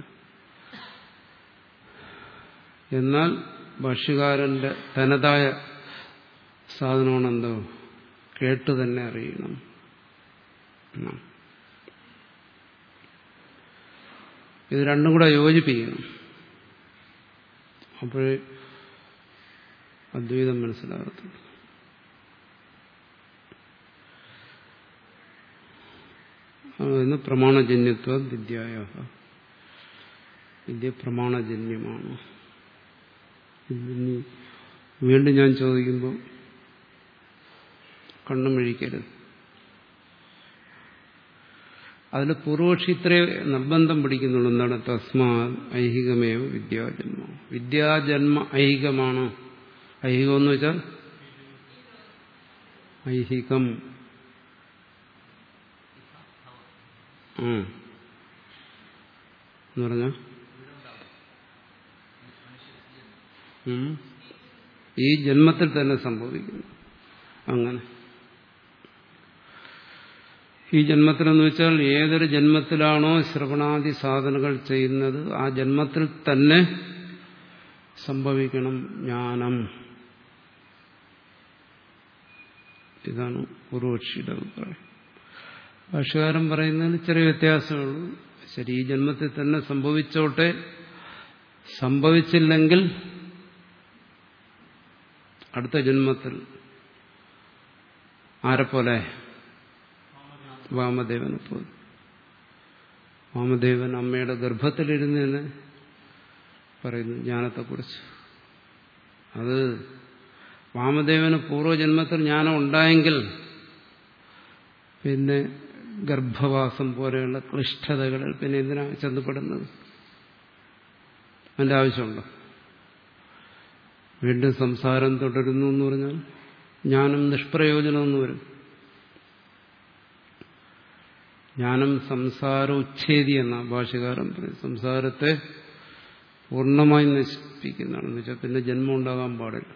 എന്നാൽ ഭാഷ്യകാരന്റെ തനതായ സാധനമാണെന്തോ കേട്ട് തന്നെ അറിയണം ഇത് രണ്ടും കൂടെ യോജിപ്പിക്കണം അപ്പോഴേ അദ്വൈതം മനസ്സിലാകത്തുള്ളൂ എന്ന് പ്രമാണജന്യത്വ വിദ്യായ വിദ്യ പ്രമാണജന്യമാണ് ഇനി വീണ്ടും ഞാൻ ചോദിക്കുമ്പോൾ കണ്ണും മിഴിക്കരുത് അതിൽ പൂർവക്ഷി ഇത്രേ നിർബന്ധം പിടിക്കുന്നുള്ളൂ എന്താണ് തസ്മാ ഐഹികമേവ വിദ്യാജന്മ വിദ്യാജന്മ ഐഹികമാണ് ഐഹികം എന്ന് വെച്ചാൽ ഐഹികം ആ എന്ന് പറഞ്ഞ ഈ ജന്മത്തിൽ തന്നെ സംഭവിക്കുന്നു അങ്ങനെ ഈ ജന്മത്തിലെന്ന് വെച്ചാൽ ഏതൊരു ജന്മത്തിലാണോ ശ്രവണാദി സാധനകൾ ചെയ്യുന്നത് ആ ജന്മത്തിൽ തന്നെ സംഭവിക്കണം ജ്ഞാനം ഇതാണ് പൂർവക്ഷിയുടെ അഭിപ്രായം ഭാഷകാരൻ പറയുന്നതിന് ചെറിയ വ്യത്യാസമുള്ളൂ ശരി ഈ ജന്മത്തിൽ തന്നെ സംഭവിച്ചോട്ടെ സംഭവിച്ചില്ലെങ്കിൽ അടുത്ത ജന്മത്തിൽ ആരെപ്പോലെ വാമദേവനെ പോലെ വാമദേവൻ അമ്മയുടെ ഗർഭത്തിലിരുന്ന് പറയുന്നു ജ്ഞാനത്തെക്കുറിച്ച് അത് വാമദേവന് പൂർവ്വജന്മത്തിൽ ജ്ഞാനം ഉണ്ടായെങ്കിൽ പിന്നെ ഗർഭവാസം പോലെയുള്ള ക്ലിഷ്ടതകളിൽ പിന്നെ എന്തിനാ ചെന്നപ്പെടുന്നത് അതിന്റെ ആവശ്യമുണ്ടോ വീണ്ടും സംസാരം തുടരുന്നു എന്ന് പറഞ്ഞാൽ ജ്ഞാനം നിഷ്പ്രയോജനമെന്ന് വരും ജ്ഞാനം സംസാര ഉച്ഛേദി എന്ന ഭാഷകാരൻ പറയും സംസാരത്തെ പൂർണ്ണമായി നശിപ്പിക്കുന്നതാണ് എന്ന് വെച്ചാൽ പിന്നെ ജന്മം ഉണ്ടാകാൻ പാടില്ല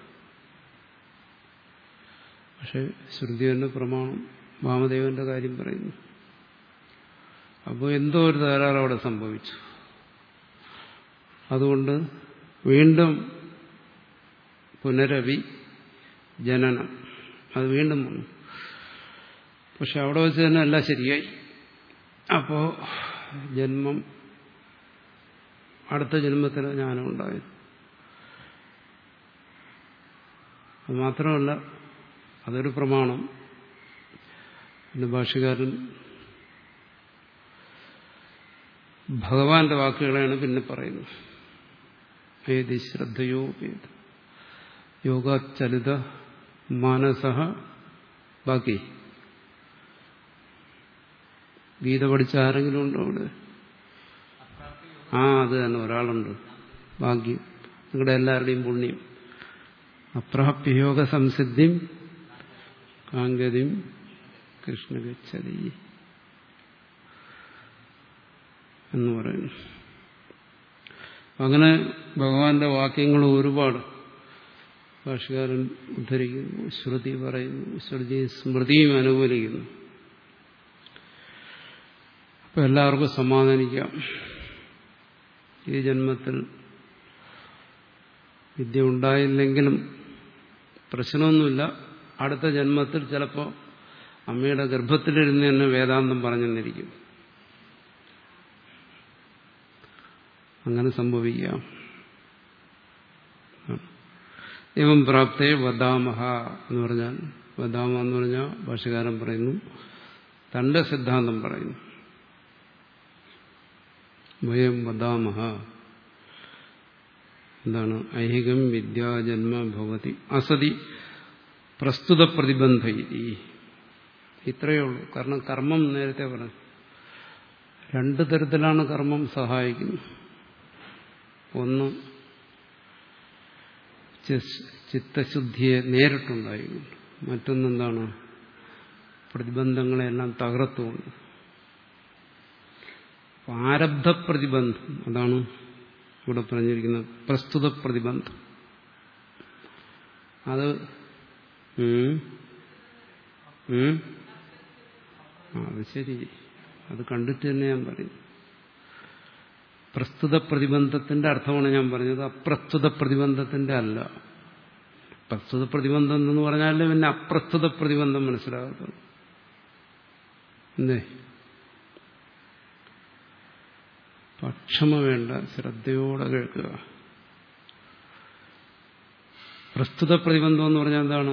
പക്ഷെ ശ്രുതി തന്നെ പ്രമാണം വാമദേവന്റെ കാര്യം പറയുന്നു അപ്പോൾ എന്തോ ഒരു തകരാറ് അവിടെ സംഭവിച്ചു അതുകൊണ്ട് വീണ്ടും പുനരവി ജനനം അത് വീണ്ടും വന്നു പക്ഷെ അവിടെ വെച്ച് തന്നെ എല്ലാം ശരിയായി അപ്പോ ജന്മം അടുത്ത ജന്മത്തിൽ ജ്ഞാനം ഉണ്ടായത് അത് മാത്രമല്ല അതൊരു പ്രമാണം പിന്നെ ഭാഷകാരൻ ഭഗവാന്റെ വാക്കുകളാണ് പിന്നെ പറയുന്നത് ഏതി ശ്രദ്ധയോ യോഗചലിത മാനസ ബാക്കി ഗീത പഠിച്ച ആരെങ്കിലും ഉണ്ടോ അവിടെ ആ അത് തന്നെ ഒരാളുണ്ട് ഭാഗ്യം നിങ്ങളുടെ എല്ലാവരുടെയും പുണ്യം അപ്രാപ്യയോഗ സംസിദ്ധിം കാങ്കതിം കൃഷ്ണഗച്ഛതി എന്ന് പറയുന്നു അങ്ങനെ ഭഗവാന്റെ വാക്യങ്ങൾ ഒരുപാട് ഭാഷകാരൻ ഉദ്ധരിക്കുന്നു ശ്രുതി പറയുന്നു ശ്രുതി സ്മൃതിയും അനുകൂലിക്കുന്നു അപ്പൊ എല്ലാവർക്കും സമാധാനിക്കാം ഈ ജന്മത്തിൽ വിദ്യ ഉണ്ടായില്ലെങ്കിലും പ്രശ്നമൊന്നുമില്ല അടുത്ത ജന്മത്തിൽ ചിലപ്പോൾ അമ്മയുടെ ഗർഭത്തിലിരുന്ന് തന്നെ വേദാന്തം പറഞ്ഞെന്നിരിക്കും അങ്ങനെ സംഭവിക്കാം എവം പ്രാപ്തേ വദാമഹ എന്ന് പറഞ്ഞാൽ വദാമ എന്ന് പറഞ്ഞാൽ ഭാഷകാരൻ പറയുന്നു തന്റെ സിദ്ധാന്തം പറയുന്നു വയം വദാമഹ എന്താണ് ഐഹികം വിദ്യാജന്മ ഭവതി അസതി പ്രസ്തുത പ്രതിബന്ധ ഇത്രയേ ഉള്ളൂ കാരണം കർമ്മം നേരത്തെ പറഞ്ഞു രണ്ടു തരത്തിലാണ് കർമ്മം സഹായിക്കുന്നത് ഒന്ന് ചിത്തശുദ്ധിയെ നേരിട്ടുണ്ടായിക്കൊണ്ട് മറ്റൊന്നെന്താണ് പ്രതിബന്ധങ്ങളെല്ലാം തകർത്തുകൊണ്ട് ആരബ്ധ പ്രതിബന്ധം അതാണ് ഇവിടെ പറഞ്ഞിരിക്കുന്നത് പ്രസ്തുത പ്രതിബന്ധം അത് അത് ശരി അത് കണ്ടിട്ട് തന്നെ ഞാൻ പറയും പ്രസ്തുത പ്രതിബന്ധത്തിന്റെ അർത്ഥമാണ് ഞാൻ പറഞ്ഞത് അപ്രസ്തുത പ്രതിബന്ധത്തിന്റെ അല്ല പ്രസ്തുത പ്രതിബന്ധം എന്ന് പറഞ്ഞാലേ പിന്നെ അപ്രസ്തുത പ്രതിബന്ധം മനസ്സിലാകത്തുള്ളൂ എന്തേ പക്ഷമ വേണ്ട ശ്രദ്ധയോടെ കേൾക്കുക പ്രസ്തുത പ്രതിബന്ധം എന്ന് പറഞ്ഞാൽ എന്താണ്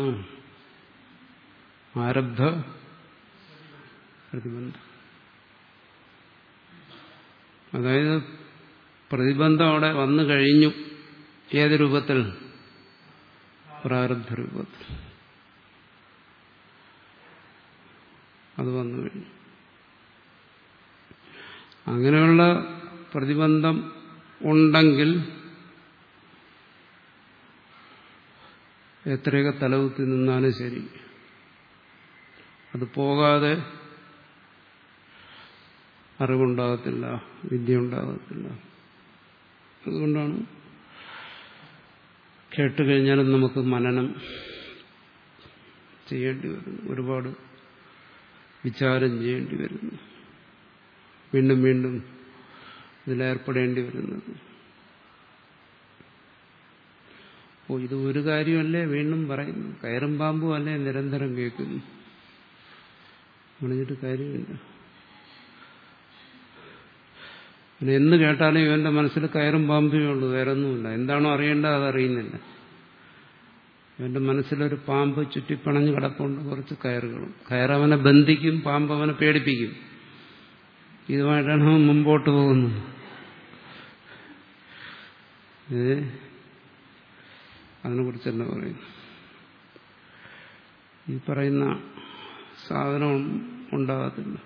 ആരബ്ധ പ്രതിബന്ധം അതായത് പ്രതിബന്ധം അവിടെ വന്നു കഴിഞ്ഞു ഏത് രൂപത്തിൽ പ്രാരബ്ധ രൂപത്തിൽ അത് വന്നു കഴിഞ്ഞു അങ്ങനെയുള്ള പ്രതിബന്ധം ഉണ്ടെങ്കിൽ എത്രയൊക്കെ തലകുത്തി നിന്നാലും ശരി അത് പോകാതെ അറിവുണ്ടാകത്തില്ല വിദ്യ ഉണ്ടാകത്തില്ല അതുകൊണ്ടാണ് കേട്ടുകഴിഞ്ഞാലും നമുക്ക് മനനം ചെയ്യേണ്ടി വരുന്നു ഒരുപാട് വിചാരം ചെയ്യേണ്ടി വരുന്നു വീണ്ടും വീണ്ടും ഇതിലേർപ്പെടേണ്ടി വരുന്നത് ഓ ഇത് ഒരു കാര്യമല്ലേ വീണ്ടും പറയുന്നു കയറും പാമ്പും അല്ലേ നിരന്തരം കേൾക്കുന്നു പറഞ്ഞിട്ട് കാര്യമില്ല പിന്നെ എന്ന് കേട്ടാലും ഇവന്റെ മനസ്സിൽ കയറും പാമ്പേ ഉള്ളൂ വേറെ ഒന്നുമില്ല എന്താണോ അറിയേണ്ടത് അതറിയുന്നില്ല ഇവന്റെ മനസ്സിലൊരു പാമ്പ് ചുറ്റിപ്പണഞ്ഞ് കിടപ്പുണ്ട് കുറച്ച് കയറുകളും കയറവനെ ബന്ധിക്കും പാമ്പ് അവനെ പേടിപ്പിക്കും ഇതുമായിട്ടാണ് അവൻ മുമ്പോട്ട് പോകുന്നത് ഏ അതിനെക്കുറിച്ച് തന്നെ പറയുന്നു ഈ പറയുന്ന സാധനം ഉണ്ടാകത്തില്ല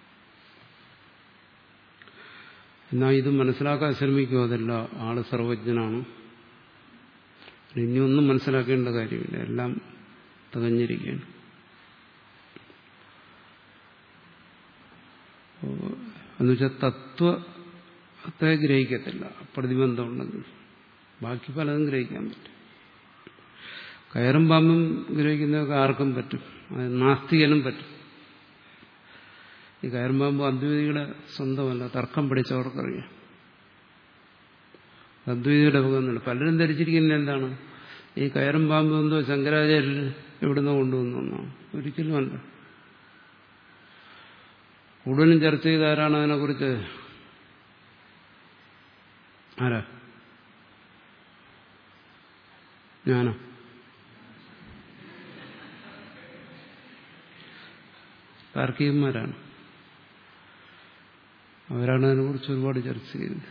എന്നാൽ ഇത് മനസ്സിലാക്കാൻ ശ്രമിക്കും അതല്ല ആള് സർവജ്ഞനാണ് ഇനിയൊന്നും മനസ്സിലാക്കേണ്ട കാര്യമില്ല എല്ലാം തികഞ്ഞിരിക്കുകയാണ് എന്നുവെച്ചാൽ തത്വത്തെ ഗ്രഹിക്കത്തില്ല പ്രതിബന്ധം ഉണ്ടെങ്കിൽ ബാക്കി പലതും ഗ്രഹിക്കാൻ പറ്റും കയറും പാമ്പും ഗ്രഹിക്കുന്നതൊക്കെ ആർക്കും പറ്റും അത് നാസ്തികനും പറ്റും ഈ കയറും പാമ്പും അദ്വൈതിയുടെ സ്വന്തമല്ല തർക്കം പഠിച്ചവർക്കറിയാം അദ്വൈതിയുടെ ഭഗവന്നുണ്ട് പലരും ധരിച്ചിരിക്കുന്നത് എന്താണ് ഈ കയറും പാമ്പും എന്തോ ശങ്കരാചാര്യർ എവിടുന്ന് കൊണ്ടുവന്നു ഒരിക്കലും അല്ല കൂടുതലും ചർച്ച ചെയ്ത ആരാണ് അതിനെക്കുറിച്ച് ആരാ ഞാനോ താർക്കികന്മാരാണ് അവരാണ് അതിനെക്കുറിച്ച് ഒരുപാട് ചർച്ച ചെയ്തത്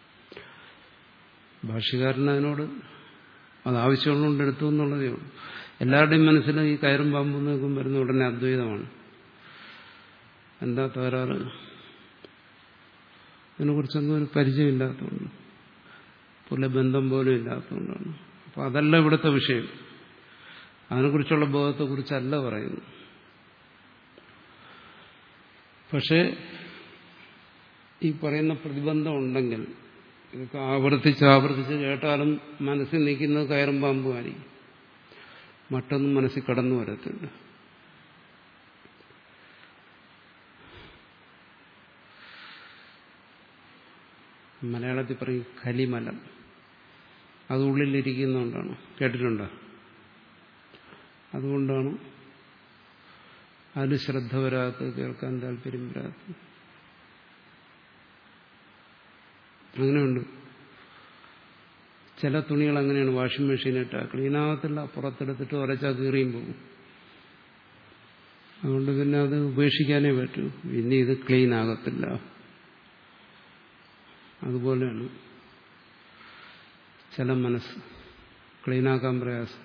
ഭാഷ്യകാരൻ അതിനോട് അത് ആവശ്യമുള്ളതുകൊണ്ട് എടുത്തു എന്നുള്ളതേ ഉള്ളൂ എല്ലാവരുടെയും മനസ്സിൽ ഈ കയറും പാമ്പും നോക്കും വരുന്ന ഉടനെ അദ്വൈതമാണ് എന്താ തകരാറ് ഇതിനെക്കുറിച്ചൊന്നും ഒരു പരിചയമില്ലാത്തതുകൊണ്ട് പോലെ ബന്ധം പോലും ഇല്ലാത്തതുകൊണ്ടാണ് അപ്പം അതല്ല ഇവിടുത്തെ വിഷയം അതിനെക്കുറിച്ചുള്ള ബോധത്തെക്കുറിച്ചല്ല പറയുന്നു പക്ഷേ ഈ പറയുന്ന പ്രതിബന്ധം ഉണ്ടെങ്കിൽ ഇതൊക്കെ ആവർത്തിച്ച് ആവർത്തിച്ച് കേട്ടാലും മനസ്സിൽ നിൽക്കുന്നത് കയറും പാമ്പുമായിരിക്കും മറ്റൊന്നും മനസ്സിൽ കടന്നു വരത്തില്ല മലയാളത്തിൽ പറയും കലിമലം അത് ഉള്ളിലിരിക്കുന്നതുകൊണ്ടാണ് കേട്ടിട്ടുണ്ടോ അതുകൊണ്ടാണ് അതിന് ശ്രദ്ധ വരാത്തത് കേൾക്കാൻ താല്പര്യം വരാത്തത് അങ്ങനെയുണ്ട് ചില തുണികൾ അങ്ങനെയാണ് വാഷിംഗ് മെഷീനിട്ട് ക്ലീനാകത്തില്ല പുറത്തെടുത്തിട്ട് ഉരച്ചാൽ കീറിയും പോകും അതുകൊണ്ട് പിന്നെ അത് ഉപേക്ഷിക്കാനേ പറ്റൂ ഇനി ഇത് ക്ലീൻ ആകത്തില്ല അതുപോലെയാണ് ചില മനസ്സ് ക്ലീനാക്കാൻ പ്രയാസം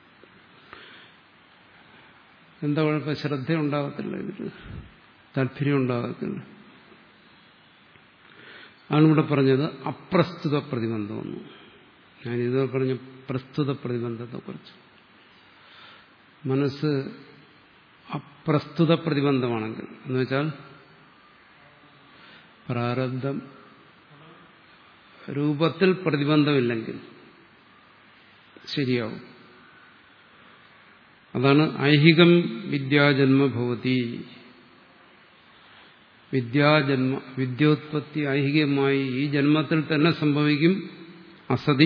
എന്താ കുഴപ്പം ശ്രദ്ധ ഉണ്ടാകത്തില്ല ഇതിൽ താല്പര്യം ഉണ്ടാകത്തില്ല ആണ് ഇവിടെ പറഞ്ഞത് അപ്രസ്തുത പ്രതിബന്ധമെന്ന് ഞാൻ ഇത് പറഞ്ഞ പ്രസ്തുത പ്രതിബന്ധത്തെക്കുറിച്ച് മനസ്സ് അപ്രസ്തുത പ്രതിബന്ധമാണെങ്കിൽ എന്ന് വെച്ചാൽ പ്രാരബ്ധം രൂപത്തിൽ പ്രതിബന്ധമില്ലെങ്കിൽ ശരിയാവും അതാണ് ഐഹികം വിദ്യാജന്മഭവതി വിദ്യാജന്മ വിദ്യോത്പത്തി ഐഹികമായി ഈ ജന്മത്തിൽ തന്നെ സംഭവിക്കും അസതി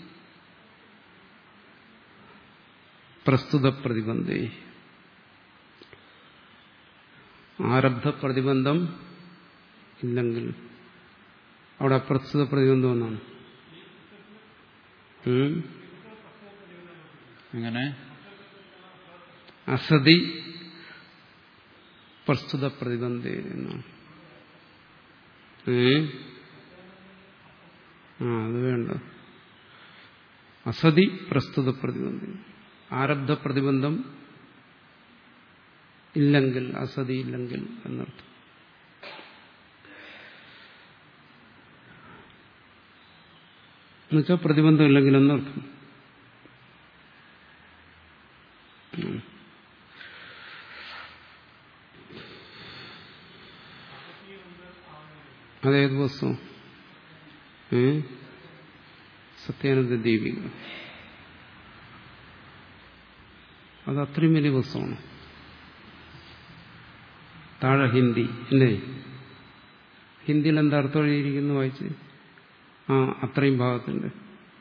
പ്രസ്തുത പ്രതിബന്ധേ ആരബ്ധ പ്രതിബന്ധം ഇല്ലെങ്കിൽ അവിടെ അപ്രസ്തുത പ്രതിബന്ധം എന്നാണ് എങ്ങനെ അസതി പ്രസ്തുത പ്രതിബന്ധേ എന്നാണ് ഏ ആ അത് വേണ്ട അസതി പ്രസ്തുത പ്രതിബന്ധം ആരബ്ധ പ്രതിബന്ധം ഇല്ലെങ്കിൽ അസതി ഇല്ലെങ്കിൽ എന്നർത്ഥം എന്നുവെച്ചാൽ പ്രതിബന്ധമില്ലെങ്കിലെന്നർത്ഥം അതേത് പുസ്തകം ഏ സത്യാനന്ദ ദീപിക അത് അത്രയും വലിയ പുസ്തകമാണ് താഴെ ഹിന്ദി അല്ലേ ഹിന്ദിയിൽ എന്താ അർത്ഥം എഴുതിയിരിക്കുന്നു വായിച്ച് ആ അത്രയും ഭാഗത്തുണ്ട്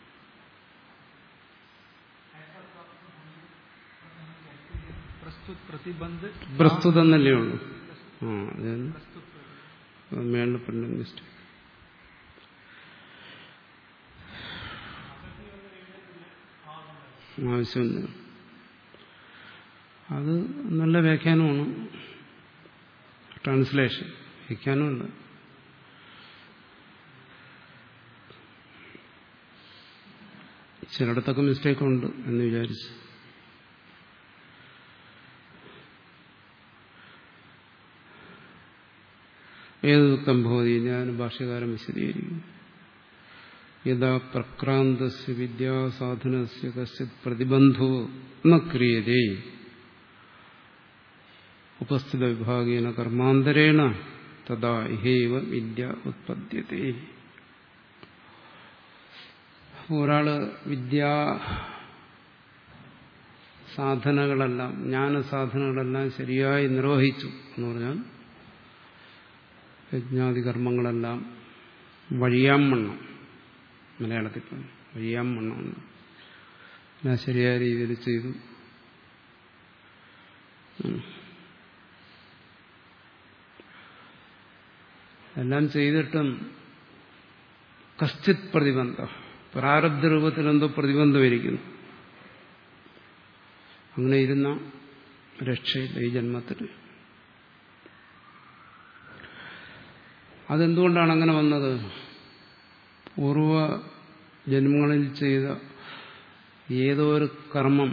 प्रस्तुत प्रतिबंध പ്രസ്തുതം എന്നല്ലേ ഉള്ളൂ ആ അത് മേളിൽ പ്രിന്റ് മിസ്റ്റേക്ക് ആവശ്യമില്ല അത് നല്ല വ്യാഖ്യാനമാണ് ട്രാൻസ്ലേഷൻ വ്യാഖ്യാനമുണ്ട് ചിലയിടത്തൊക്കെ മിസ്റ്റേക്ക് ഉണ്ട് എന്ന് വിചാരിച്ചു ഏത് ദുഃഖം ഭവതി ഞാൻ ഭാഷ്യകാരം വിശദീകരിക്കുന്നു യഥാ പ്രക്രാന്തസ്യ വിദ്യാസാധനസ്യ കശ്ചിത് പ്രതിബന്ധോ ന ക്രിയതേ ഉപസ്ഥിത വിഭാഗേന കർമാന്തരേണ തഥാ ഇഹേവ വിദ്യ ഉത്പദ്യത്തെ ഒരാള് വിദ്യാ സാധനകളെല്ലാം ജ്ഞാനസാധനങ്ങളെല്ലാം ശരിയായി നിർവഹിച്ചു എന്ന് പറഞ്ഞാൽ യജ്ഞാതി കർമ്മങ്ങളെല്ലാം വഴിയാം വണ്ണം മലയാളത്തിൽ പറഞ്ഞു വഴിയാം വണ്ണം എല്ലാം ശരിയായ രീതിയിൽ ചെയ്തു എല്ലാം ചെയ്തിട്ടും കശ്ചിത് പ്രതിബന്ധം പ്രാരബ്ധ രൂപത്തിൽ എന്തോ പ്രതിബന്ധമിരിക്കുന്നു അങ്ങനെ ഇരുന്ന രക്ഷയില്ല ഈ ജന്മത്തിൽ അതെന്തുകൊണ്ടാണ് അങ്ങനെ വന്നത് പൂർവ ജന്മങ്ങളിൽ ചെയ്ത ഏതോ ഒരു കർമ്മം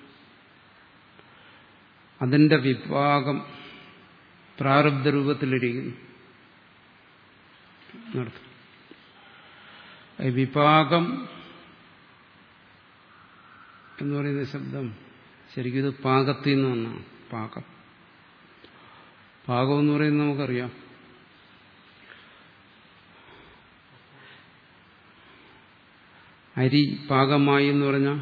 അതിന്റെ വിഭാഗം പ്രാരബ്ധ രൂപത്തിലിരിക്കുന്നു എന്നർത്ഥം ഈ വിഭാഗം എന്ന് പറയുന്ന ശബ്ദം ശരിക്കും ഇത് പാകത്തിൽ നിന്ന് വന്നാണ് പാകം പാകം എന്ന് പറയുന്നത് നമുക്കറിയാം അരി പാകമായി എന്ന് പറഞ്ഞാൽ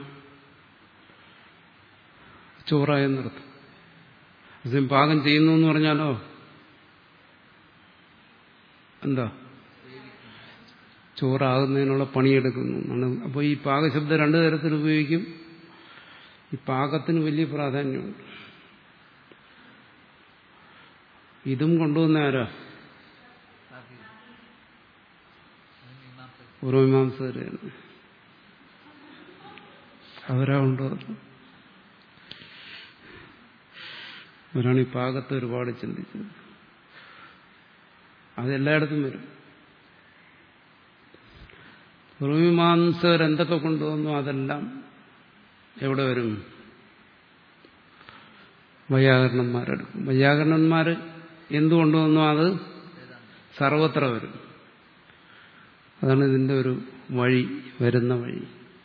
ചോറായെന്നർത്ഥം അതേസമയം പാകം ചെയ്യുന്നു എന്ന് പറഞ്ഞാലോ എന്താ ചോറാകുന്നതിനുള്ള പണിയെടുക്കുന്നു എന്നാണ് അപ്പോൾ ഈ പാകശബ്ദം രണ്ടു തരത്തിൽ ഉപയോഗിക്കും ഈ പാകത്തിന് വലിയ പ്രാധാന്യമുണ്ട് ഇതും കൊണ്ടുവന്ന ആരാ പൂർവമീമാംസകരാണ് അവരാ കൊണ്ടുവന്നത് അവരാണ് ഈ പാകത്തെ ഒരുപാട് ചിന്തിച്ചത് അതെല്ലായിടത്തും വരും പൂർവമീമാംസകർ എന്തൊക്കെ കൊണ്ടുവന്നു അതെല്ലാം എവിടെ വരും വൈയാകരണന്മാരെടുക്കും വൈയാകരണന്മാർ എന്തുകൊണ്ടുവന്നു അത് സർവത്ര വരും അതാണ് ഇതിന്റെ ഒരു വഴി വരുന്ന വഴി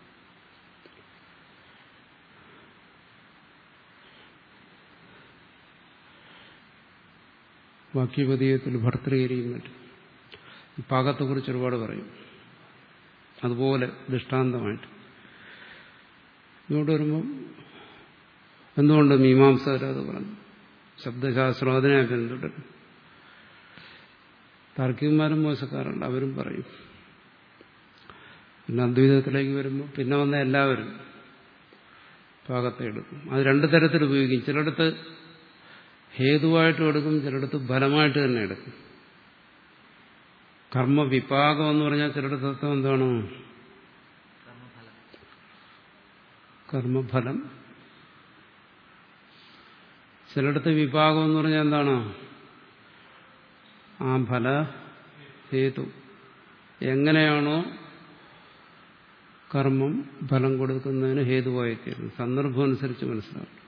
വാക്യപതീയത്തിൽ ഭർത്തൃകരിയും മറ്റും ഈ പാകത്തെക്കുറിച്ച് ഒരുപാട് പറയും അതുപോലെ ദൃഷ്ടാന്തമായിട്ട് ഇങ്ങോട്ട് വരുമ്പം എന്തുകൊണ്ട് മീമാംസകരത് പറഞ്ഞു ശബ്ദശാസ്ത്രം അതിനെ പിന്തുടരും താർക്കികന്മാരും മോശക്കാരുണ്ട് അവരും പറയും പിന്നെ അദ്വൈതത്തിലേക്ക് വരുമ്പോൾ പിന്നെ വന്ന എല്ലാവരും പാകത്തെ എടുക്കും അത് രണ്ടു തരത്തിൽ ഉപയോഗിക്കും ചിലയിടത്ത് ഹേതുവായിട്ടും എടുക്കും ചിലയിടത്ത് ഫലമായിട്ട് തന്നെ എടുക്കും കർമ്മവിപാകം എന്ന് പറഞ്ഞാൽ ചിലയിടത്ത് അർത്ഥം എന്താണ് കർമ്മഫലം ചിലയിടത്ത് വിഭാഗം എന്ന് പറഞ്ഞാൽ എന്താണ് ആ ഫല ഹേതു എങ്ങനെയാണോ കർമ്മം ഫലം കൊടുക്കുന്നതിന് ഹേതുവായിത്തീരുന്നു സന്ദർഭം അനുസരിച്ച് മനസ്സിലാക്കും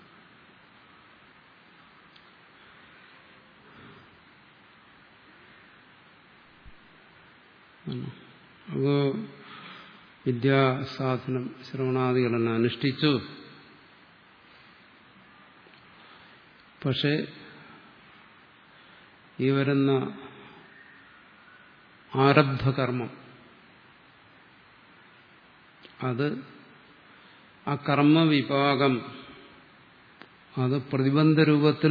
അപ്പോ വിദ്യാസാധനം ശ്രവണാദികളെല്ലാം അനുഷ്ഠിച്ചു പക്ഷെ ഈ വരുന്ന ആരബ്ധകർമ്മം അത് ആ കർമ്മവിഭാഗം അത് പ്രതിബന്ധ രൂപത്തിൽ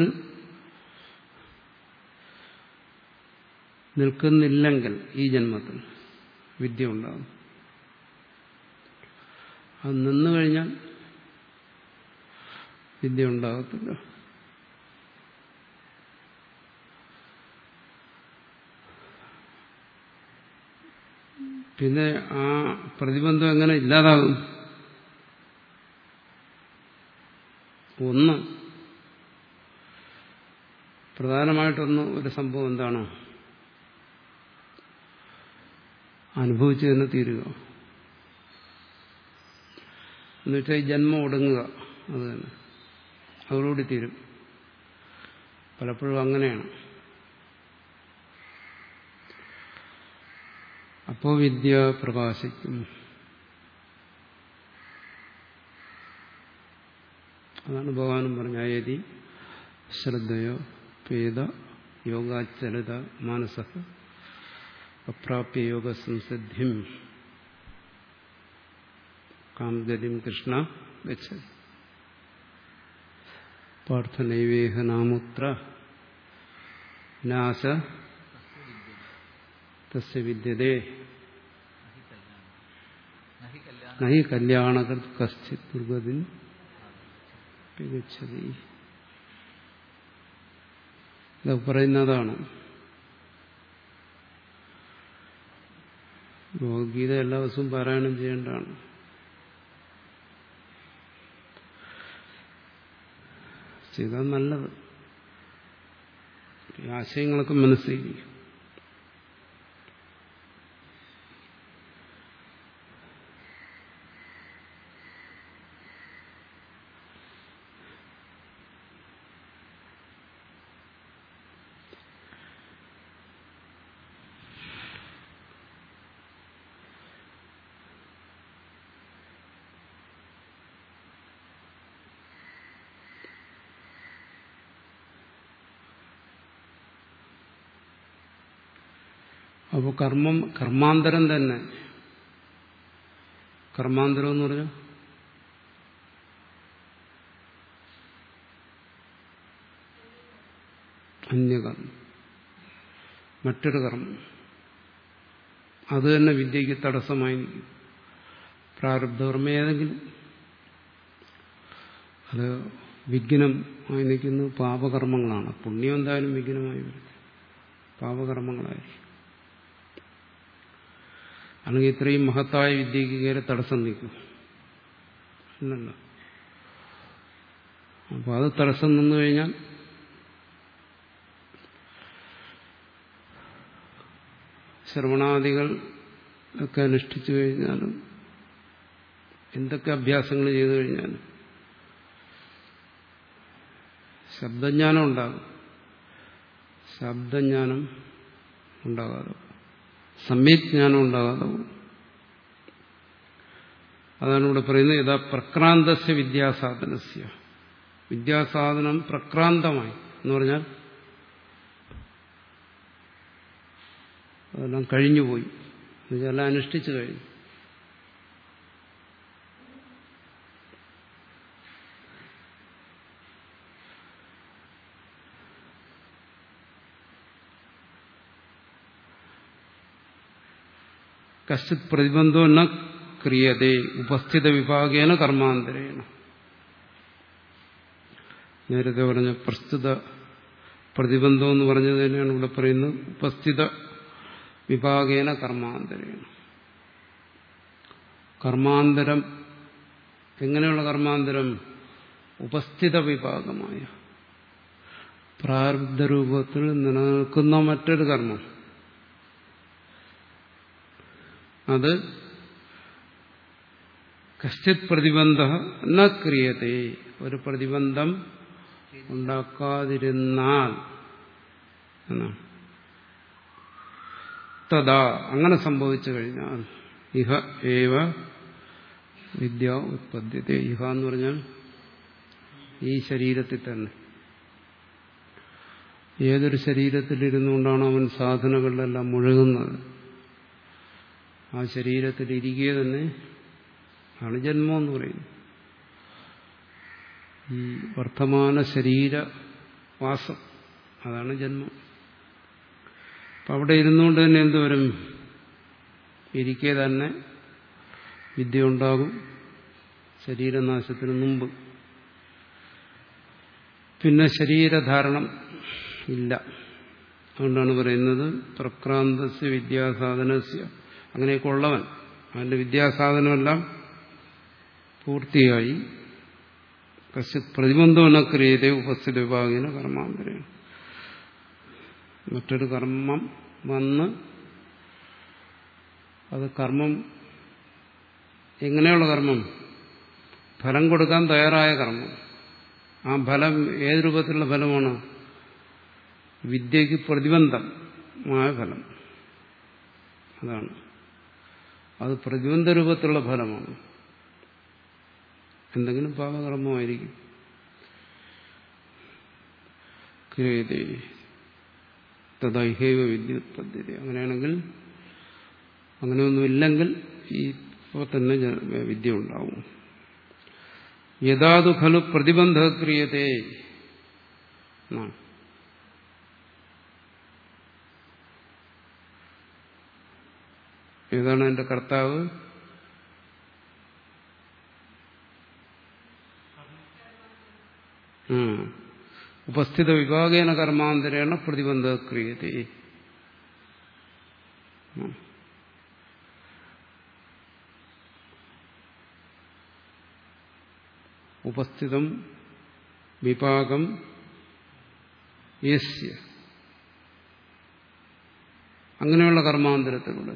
നിൽക്കുന്നില്ലെങ്കിൽ ഈ ജന്മത്തിൽ വിദ്യ ഉണ്ടാകും അത് നിന്നു കഴിഞ്ഞാൽ വിദ്യ ഉണ്ടാകത്തില്ല പിന്നെ ആ പ്രതിബന്ധം എങ്ങനെ ഇല്ലാതാകും ഒന്ന് പ്രധാനമായിട്ടൊന്ന് ഒരു സംഭവം എന്താണ് അനുഭവിച്ചു തന്നെ തീരുക എന്നുവെച്ചാൽ ഈ ജന്മം ഒടുങ്ങുക അത് തന്നെ അതോടുകൂടി തീരും പലപ്പോഴും അങ്ങനെയാണ് അപ്പോ വിദ്യ പ്രകാശിക്കും അതാണ് ഭഗവാനും പറഞ്ഞ അയതി ശ്രദ്ധയോ പേത യോഗാചരിത മാനസ അപ്രാപ്യ യോഗ സംസിദ്ധിം കാംഗതിം കൃഷ്ണ ഗച്ഛതി പാർത്ഥനൈവേഹ നാമുത്ര നാശ തസ്യ വിദ്യതേ നഹി കല്യാണകൃത് കശ്ചിത് ദുർഗതിൻ ഗച്ഛതി ഇതൊക്കെ പറയുന്നതാണ് ഭഗവത്ഗീത എല്ലാ ദിവസവും പാരായണം ചെയ്യേണ്ടതാണ് ചെയ്താൽ നല്ലത് ഈ ആശയങ്ങളൊക്കെ മനസ്സിലായിരിക്കും അപ്പോൾ കർമ്മം കർമാന്തരം തന്നെ കർമാന്തരം എന്ന് പറഞ്ഞാൽ അന്യകർമ്മം മറ്റൊരു കർമ്മം അത് തന്നെ വിദ്യയ്ക്ക് തടസ്സമായി നിൽക്കും പ്രാരബ്ധകർമ്മം ഏതെങ്കിലും അത് വിഘ്നമായി നിൽക്കുന്ന പാപകർമ്മങ്ങളാണ് പുണ്യം എന്തായാലും വിഘ്നമായി വരും പാപകർമ്മങ്ങളായിരിക്കും അല്ലെങ്കിൽ ഇത്രയും മഹത്തായ വിദ്യയ്ക്ക് കയറി തടസ്സം നിൽക്കും അല്ലല്ലോ അപ്പോൾ അത് തടസ്സം നിന്നു കഴിഞ്ഞാൽ ശ്രവണാദികൾ ഒക്കെ അനുഷ്ഠിച്ചു കഴിഞ്ഞാലും എന്തൊക്കെ അഭ്യാസങ്ങൾ ചെയ്തു കഴിഞ്ഞാലും ശബ്ദജ്ഞാനം ഉണ്ടാകും ശബ്ദജ്ഞാനം ഉണ്ടാകാതെ സമ്യജ്ഞാനം ഉണ്ടാകാതെ പോകും അതാണ് ഇവിടെ പറയുന്നത് യഥാ പ്രക്രാന്തസ്യ വിദ്യാസാധനസ്യ വിദ്യാസാധനം പ്രക്രാന്തമായി എന്ന് പറഞ്ഞാൽ അതെല്ലാം കഴിഞ്ഞുപോയി എന്നുവെച്ചാൽ അനുഷ്ഠിച്ചു കഴിഞ്ഞു കശ്ചിത് പ്രതിബന്ധോ ന ക്രിയതേ ഉപസ്ഥിത വിഭാഗേന കർമാന്തരേണ നേരത്തെ പറഞ്ഞ പ്രസ്തുത പ്രതിബന്ധം എന്ന് പറഞ്ഞത് തന്നെയാണ് ഇവിടെ പറയുന്നത് ഉപസ്ഥിത വിഭാഗേന കർമാന്തരേണ കർമാന്തരം എങ്ങനെയുള്ള കർമാന്തരം ഉപസ്ഥിത വിഭാഗമായ പ്രാരബ്ധ രൂപത്തിൽ നിലനിൽക്കുന്ന മറ്റൊരു കർമ്മം അത് കശ്ചിത് പ്രതിബന്ധ ന ക്രിയത്തെ ഒരു പ്രതിബന്ധം ഉണ്ടാക്കാതിരുന്നാൽ എന്നാണ് തഥാ അങ്ങനെ സംഭവിച്ചു കഴിഞ്ഞാൽ ഇഹ ഏവ വിദ്യ ഉത്പദ്യത്തെ ഇഹ എന്ന് പറഞ്ഞാൽ ഈ ശരീരത്തിൽ തന്നെ ഏതൊരു ശരീരത്തിലിരുന്നുകൊണ്ടാണ് അവൻ സാധനങ്ങളിലെല്ലാം മുഴുകുന്നത് ആ ശരീരത്തിൽ ഇരിക്കുക തന്നെ ആണ് ജന്മം എന്ന് പറയുന്നത് ഈ വർത്തമാന ശരീരവാസം അതാണ് ജന്മം അപ്പം അവിടെ ഇരുന്നുകൊണ്ട് തന്നെ എന്തുവരും ഇരിക്കെ തന്നെ വിദ്യ ഉണ്ടാകും ശരീരനാശത്തിന് മുമ്പ് പിന്നെ ശരീരധാരണം ഇല്ല അതുകൊണ്ടാണ് പറയുന്നത് പ്രക്രാന്തസ്യ വിദ്യാസാധനസ്യ അങ്ങനെയൊക്കെ ഉള്ളവൻ അവന്റെ വിദ്യാസാധനമെല്ലാം പൂർത്തിയായി കശ്ചിത് പ്രതിബന്ധമെന്ന ക്രിയതയെ ഉപസ്ഥിത വിഭാഗിന കർമാന്തരമാണ് മറ്റൊരു കർമ്മം വന്ന് അത് കർമ്മം എങ്ങനെയുള്ള കർമ്മം ഫലം കൊടുക്കാൻ തയ്യാറായ കർമ്മം ആ ഫലം ഏത് രൂപത്തിലുള്ള ഫലമാണ് വിദ്യയ്ക്ക് പ്രതിബന്ധമായ ഫലം അതാണ് അത് പ്രതിബന്ധ രൂപത്തിലുള്ള ഫലമാണ് എന്തെങ്കിലും പാപകർമ്മമായിരിക്കും ക്രിയതേ തദൈഹൈവ വിദ്യുത്പദ്ധ്യത അങ്ങനെയാണെങ്കിൽ അങ്ങനെയൊന്നുമില്ലെങ്കിൽ ഈ ഇപ്പോൾ തന്നെ വിദ്യ ഉണ്ടാവും യഥാതു ഖലു പ്രതിബന്ധ ക്രിയതേ എന്നാണ് ഏതാണ് എന്റെ കർത്താവ് ഉപസ്ഥിത വിഭാഗേന കർമാന്തരേണ പ്രതിബന്ധ ക്രിയതേ ഉപസ്ഥിതം വിഭാഗം യസ്യ അങ്ങനെയുള്ള കർമാന്തരത്തിലൂടെ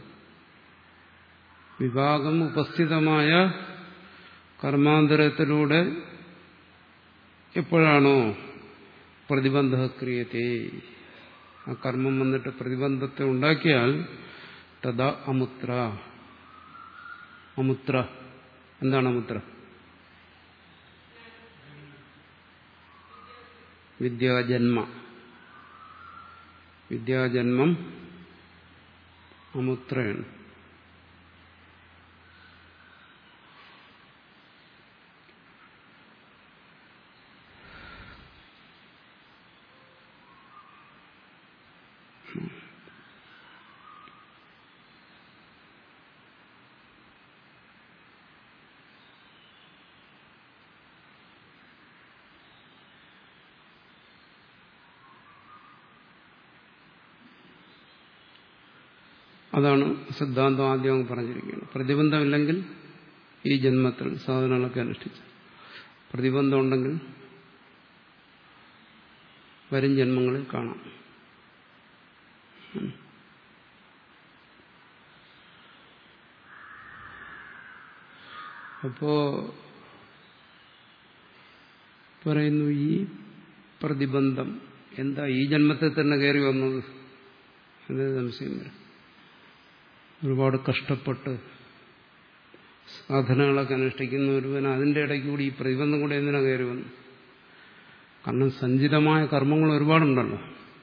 വിഭാഗം ഉപസ്ഥിതമായ കർമാന്തരത്തിലൂടെ എപ്പോഴാണോ പ്രതിബന്ധ ക്രിയത്തെ ആ കർമ്മം വന്നിട്ട് പ്രതിബന്ധത്തെ ഉണ്ടാക്കിയാൽ തഥാ അമുത്ര അമുത്ര എന്താണ് അമുത്ര വിദ്യാജന്മ വിദ്യാജന്മം അമുത്രയാണ് അതാണ് സിദ്ധാന്തം ആദ്യം അങ്ങ് പറഞ്ഞിരിക്കുന്നത് പ്രതിബന്ധമില്ലെങ്കിൽ ഈ ജന്മത്തിൽ സാധനങ്ങളൊക്കെ അനുഷ്ഠിച്ചു പ്രതിബന്ധം ഉണ്ടെങ്കിൽ വരും ജന്മങ്ങളിൽ കാണാം അപ്പോ പറയുന്നു ഈ പ്രതിബന്ധം എന്താ ഈ ജന്മത്തിൽ തന്നെ കയറി വന്നത് എന്നത് സംശയം വരും ഒരുപാട് കഷ്ടപ്പെട്ട് സാധനങ്ങളൊക്കെ അനുഷ്ഠിക്കുന്ന ഒരുവൻ അതിൻ്റെ ഇടയ്ക്ക് കൂടി ഈ പ്രതിബന്ധം കൂടെ എന്തിനാ കയറി വന്നു കാരണം സഞ്ചിതമായ കർമ്മങ്ങൾ ഒരുപാടുണ്ടല്ലോ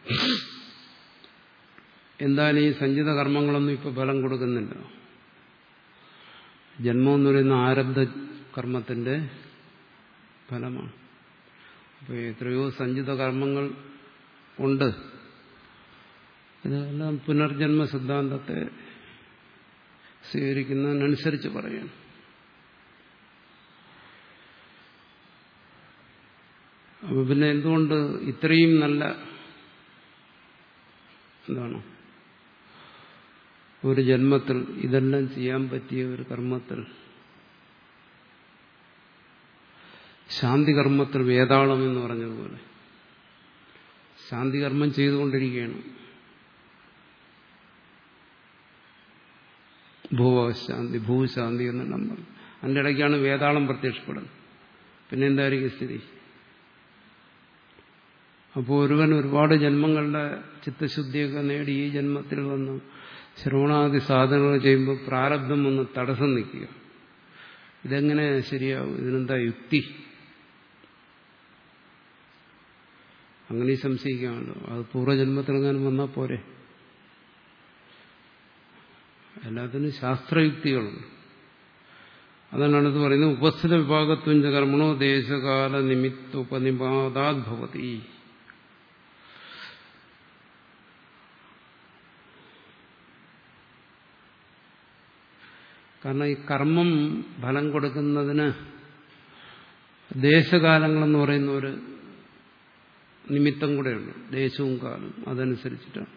എന്തായാലും ഈ സഞ്ചിത കർമ്മങ്ങളൊന്നും ഇപ്പോൾ ഫലം കൊടുക്കുന്നില്ല ജന്മം എന്ന് പറയുന്ന ആരബ്ധ കർമ്മത്തിന്റെ ഫലമാണ് അപ്പോൾ എത്രയോ സഞ്ചിത കർമ്മങ്ങൾ ഉണ്ട് ഇതെല്ലാം പുനർജന്മ സിദ്ധാന്തത്തെ സ്വീകരിക്കുന്നതിനനുസരിച്ച് പറയണം അപ്പൊ പിന്നെ എന്തുകൊണ്ട് ഇത്രയും നല്ല എന്താണ് ഒരു ജന്മത്തിൽ ഇതെല്ലാം ചെയ്യാൻ പറ്റിയ ഒരു കർമ്മത്തിൽ ശാന്തി കർമ്മത്തിൽ വേതാളം എന്ന് പറഞ്ഞതുപോലെ ശാന്തി കർമ്മം ചെയ്തുകൊണ്ടിരിക്കുകയാണ് ഭൂവശാന്തി ഭൂശാന്തി എന്നെല്ലാം പറയും അതിൻ്റെ ഇടയ്ക്കാണ് വേതാളം പ്രത്യക്ഷപ്പെടുന്നത് പിന്നെ എന്തായിരിക്കും സ്ഥിതി അപ്പോൾ ഒരുവൻ ഒരുപാട് ജന്മങ്ങളുടെ ചിത്തശുദ്ധിയൊക്കെ നേടി ഈ ജന്മത്തിൽ വന്ന് ശ്രവണാദി സാധനങ്ങൾ ചെയ്യുമ്പോൾ പ്രാരബ്ധം ഒന്ന് തടസ്സം നിൽക്കുക ഇതെങ്ങനെ ശരിയാവും ഇതിനെന്താ യുക്തി അങ്ങനെ സംശയിക്കാമല്ലോ അത് പൂർവ്വജന്മത്തിലെങ്ങാനും വന്നാൽ പോരെ എല്ലാത്തിനും ശാസ്ത്രയുക്തികളുണ്ട് അതാണ് അടുത്ത് പറയുന്നത് ഉപസ്ഥിത വിഭാഗത്വഞ്ച കർമ്മണോ ദേശകാല നിമിത്തോപനിപാതാദ്ഭവതി കാരണം ഈ കർമ്മം ഫലം കൊടുക്കുന്നതിന് ദേശകാലങ്ങളെന്ന് പറയുന്ന ഒരു നിമിത്തം കൂടെയുണ്ട് ദേശവും കാലം അതനുസരിച്ചിട്ടാണ്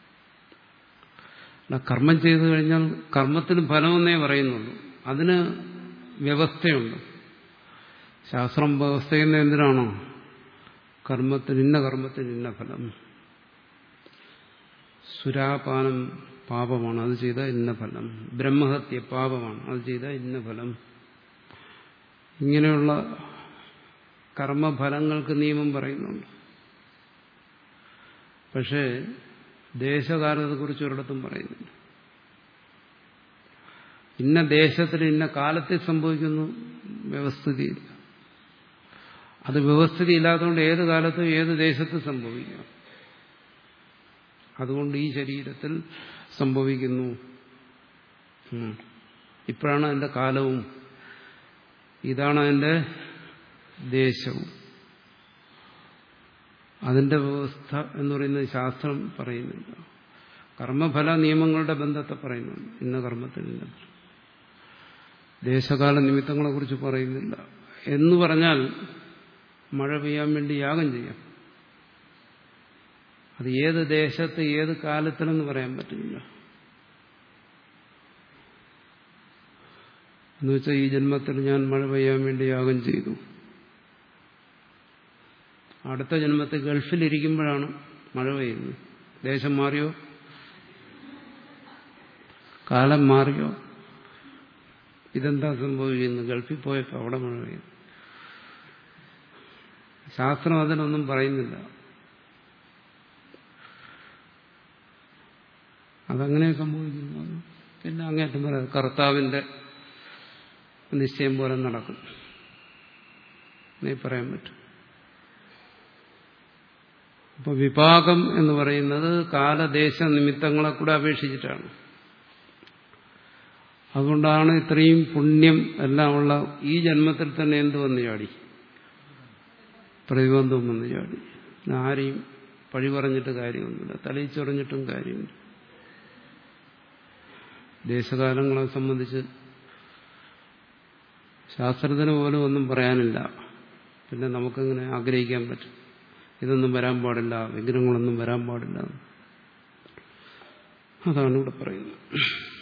അല്ല കർമ്മം ചെയ്തു കഴിഞ്ഞാൽ കർമ്മത്തിന് ഫലമെന്നേ പറയുന്നുള്ളൂ അതിന് വ്യവസ്ഥയുണ്ട് ശാസ്ത്രം വ്യവസ്ഥ ചെയ്യുന്ന എന്തിനാണോ കർമ്മത്തിന് ഇന്ന കർമ്മത്തിന് ഇന്ന ഫലം സുരാപാനം പാപമാണ് അത് ചെയ്ത ഇന്ന ഫലം ബ്രഹ്മഹത്യ പാപമാണ് അത് ചെയ്ത ഇന്ന ഫലം ഇങ്ങനെയുള്ള കർമ്മഫലങ്ങൾക്ക് നിയമം പറയുന്നുണ്ട് പക്ഷേ ദേശകാലത്തെക്കുറിച്ച് ഒരിടത്തും പറയുന്നില്ല ഇന്ന ദേശത്തിൽ ഇന്ന കാലത്തിൽ സംഭവിക്കുന്നു വ്യവസ്ഥിതിയില്ല അത് വ്യവസ്ഥിതി ഇല്ലാത്തതുകൊണ്ട് ഏത് കാലത്തും ഏത് ദേശത്തും സംഭവിക്കാം അതുകൊണ്ട് ഈ ശരീരത്തിൽ സംഭവിക്കുന്നു ഇപ്പോഴാണ് അതിന്റെ കാലവും ഇതാണ് അതിന്റെ ദേശവും അതിന്റെ വ്യവസ്ഥ എന്ന് പറയുന്നത് ശാസ്ത്രം പറയുന്നില്ല കർമ്മഫല നിയമങ്ങളുടെ ബന്ധത്തെ പറയുന്നുണ്ട് ഇന്ന കർമ്മത്തിനില്ല ദേശകാല നിമിത്തങ്ങളെ കുറിച്ച് പറയുന്നില്ല എന്ന് പറഞ്ഞാൽ മഴ പെയ്യാൻ വേണ്ടി യാഗം ചെയ്യാം അത് ഏത് ദേശത്ത് ഏത് കാലത്തിലെന്ന് പറയാൻ പറ്റില്ല എന്നുവെച്ചാൽ ഈ ജന്മത്തിൽ ഞാൻ മഴ പെയ്യാൻ വേണ്ടി യാഗം ചെയ്തു അടുത്ത ജന്മത്തിൽ ഗൾഫിലിരിക്കുമ്പോഴാണ് മഴ പെയ്യുന്നത് ദേശം മാറിയോ കാലം മാറിയോ ഇതെന്താ സംഭവിക്കുന്നത് ഗൾഫിൽ പോയപ്പോൾ അവിടെ മഴ പെയ്യുന്നു ശാസ്ത്രം അതിനൊന്നും പറയുന്നില്ല അതങ്ങനെ സംഭവിക്കുന്നു പിന്നെ അങ്ങേറ്റം പറയാം കർത്താവിന്റെ നിശ്ചയം പോലെ നടക്കും നീ പറയാൻ പറ്റും അപ്പൊ വിഭാഗം എന്ന് പറയുന്നത് കാലദേശ നിമിത്തങ്ങളെ കൂടെ അപേക്ഷിച്ചിട്ടാണ് അതുകൊണ്ടാണ് ഇത്രയും പുണ്യം എല്ലാം ഉള്ള ഈ ജന്മത്തിൽ തന്നെ എന്ത് വന്നു ചാടി പ്രതിബന്ധവും വന്നു ചാടി ആരെയും പഴി പറഞ്ഞിട്ട് കാര്യമൊന്നുമില്ല തലയിൽ ചൊറിഞ്ഞിട്ടും കാര്യമില്ല ദേശകാലങ്ങളെ സംബന്ധിച്ച് ശാസ്ത്രത്തിന് പോലും ഒന്നും പറയാനില്ല പിന്നെ നമുക്കങ്ങനെ ആഗ്രഹിക്കാൻ പറ്റും ഇതൊന്നും വരാൻ പാടില്ല വിഗ്രഹങ്ങളൊന്നും വരാൻ പാടില്ല അതാണ് ഇവിടെ പറയുന്നത്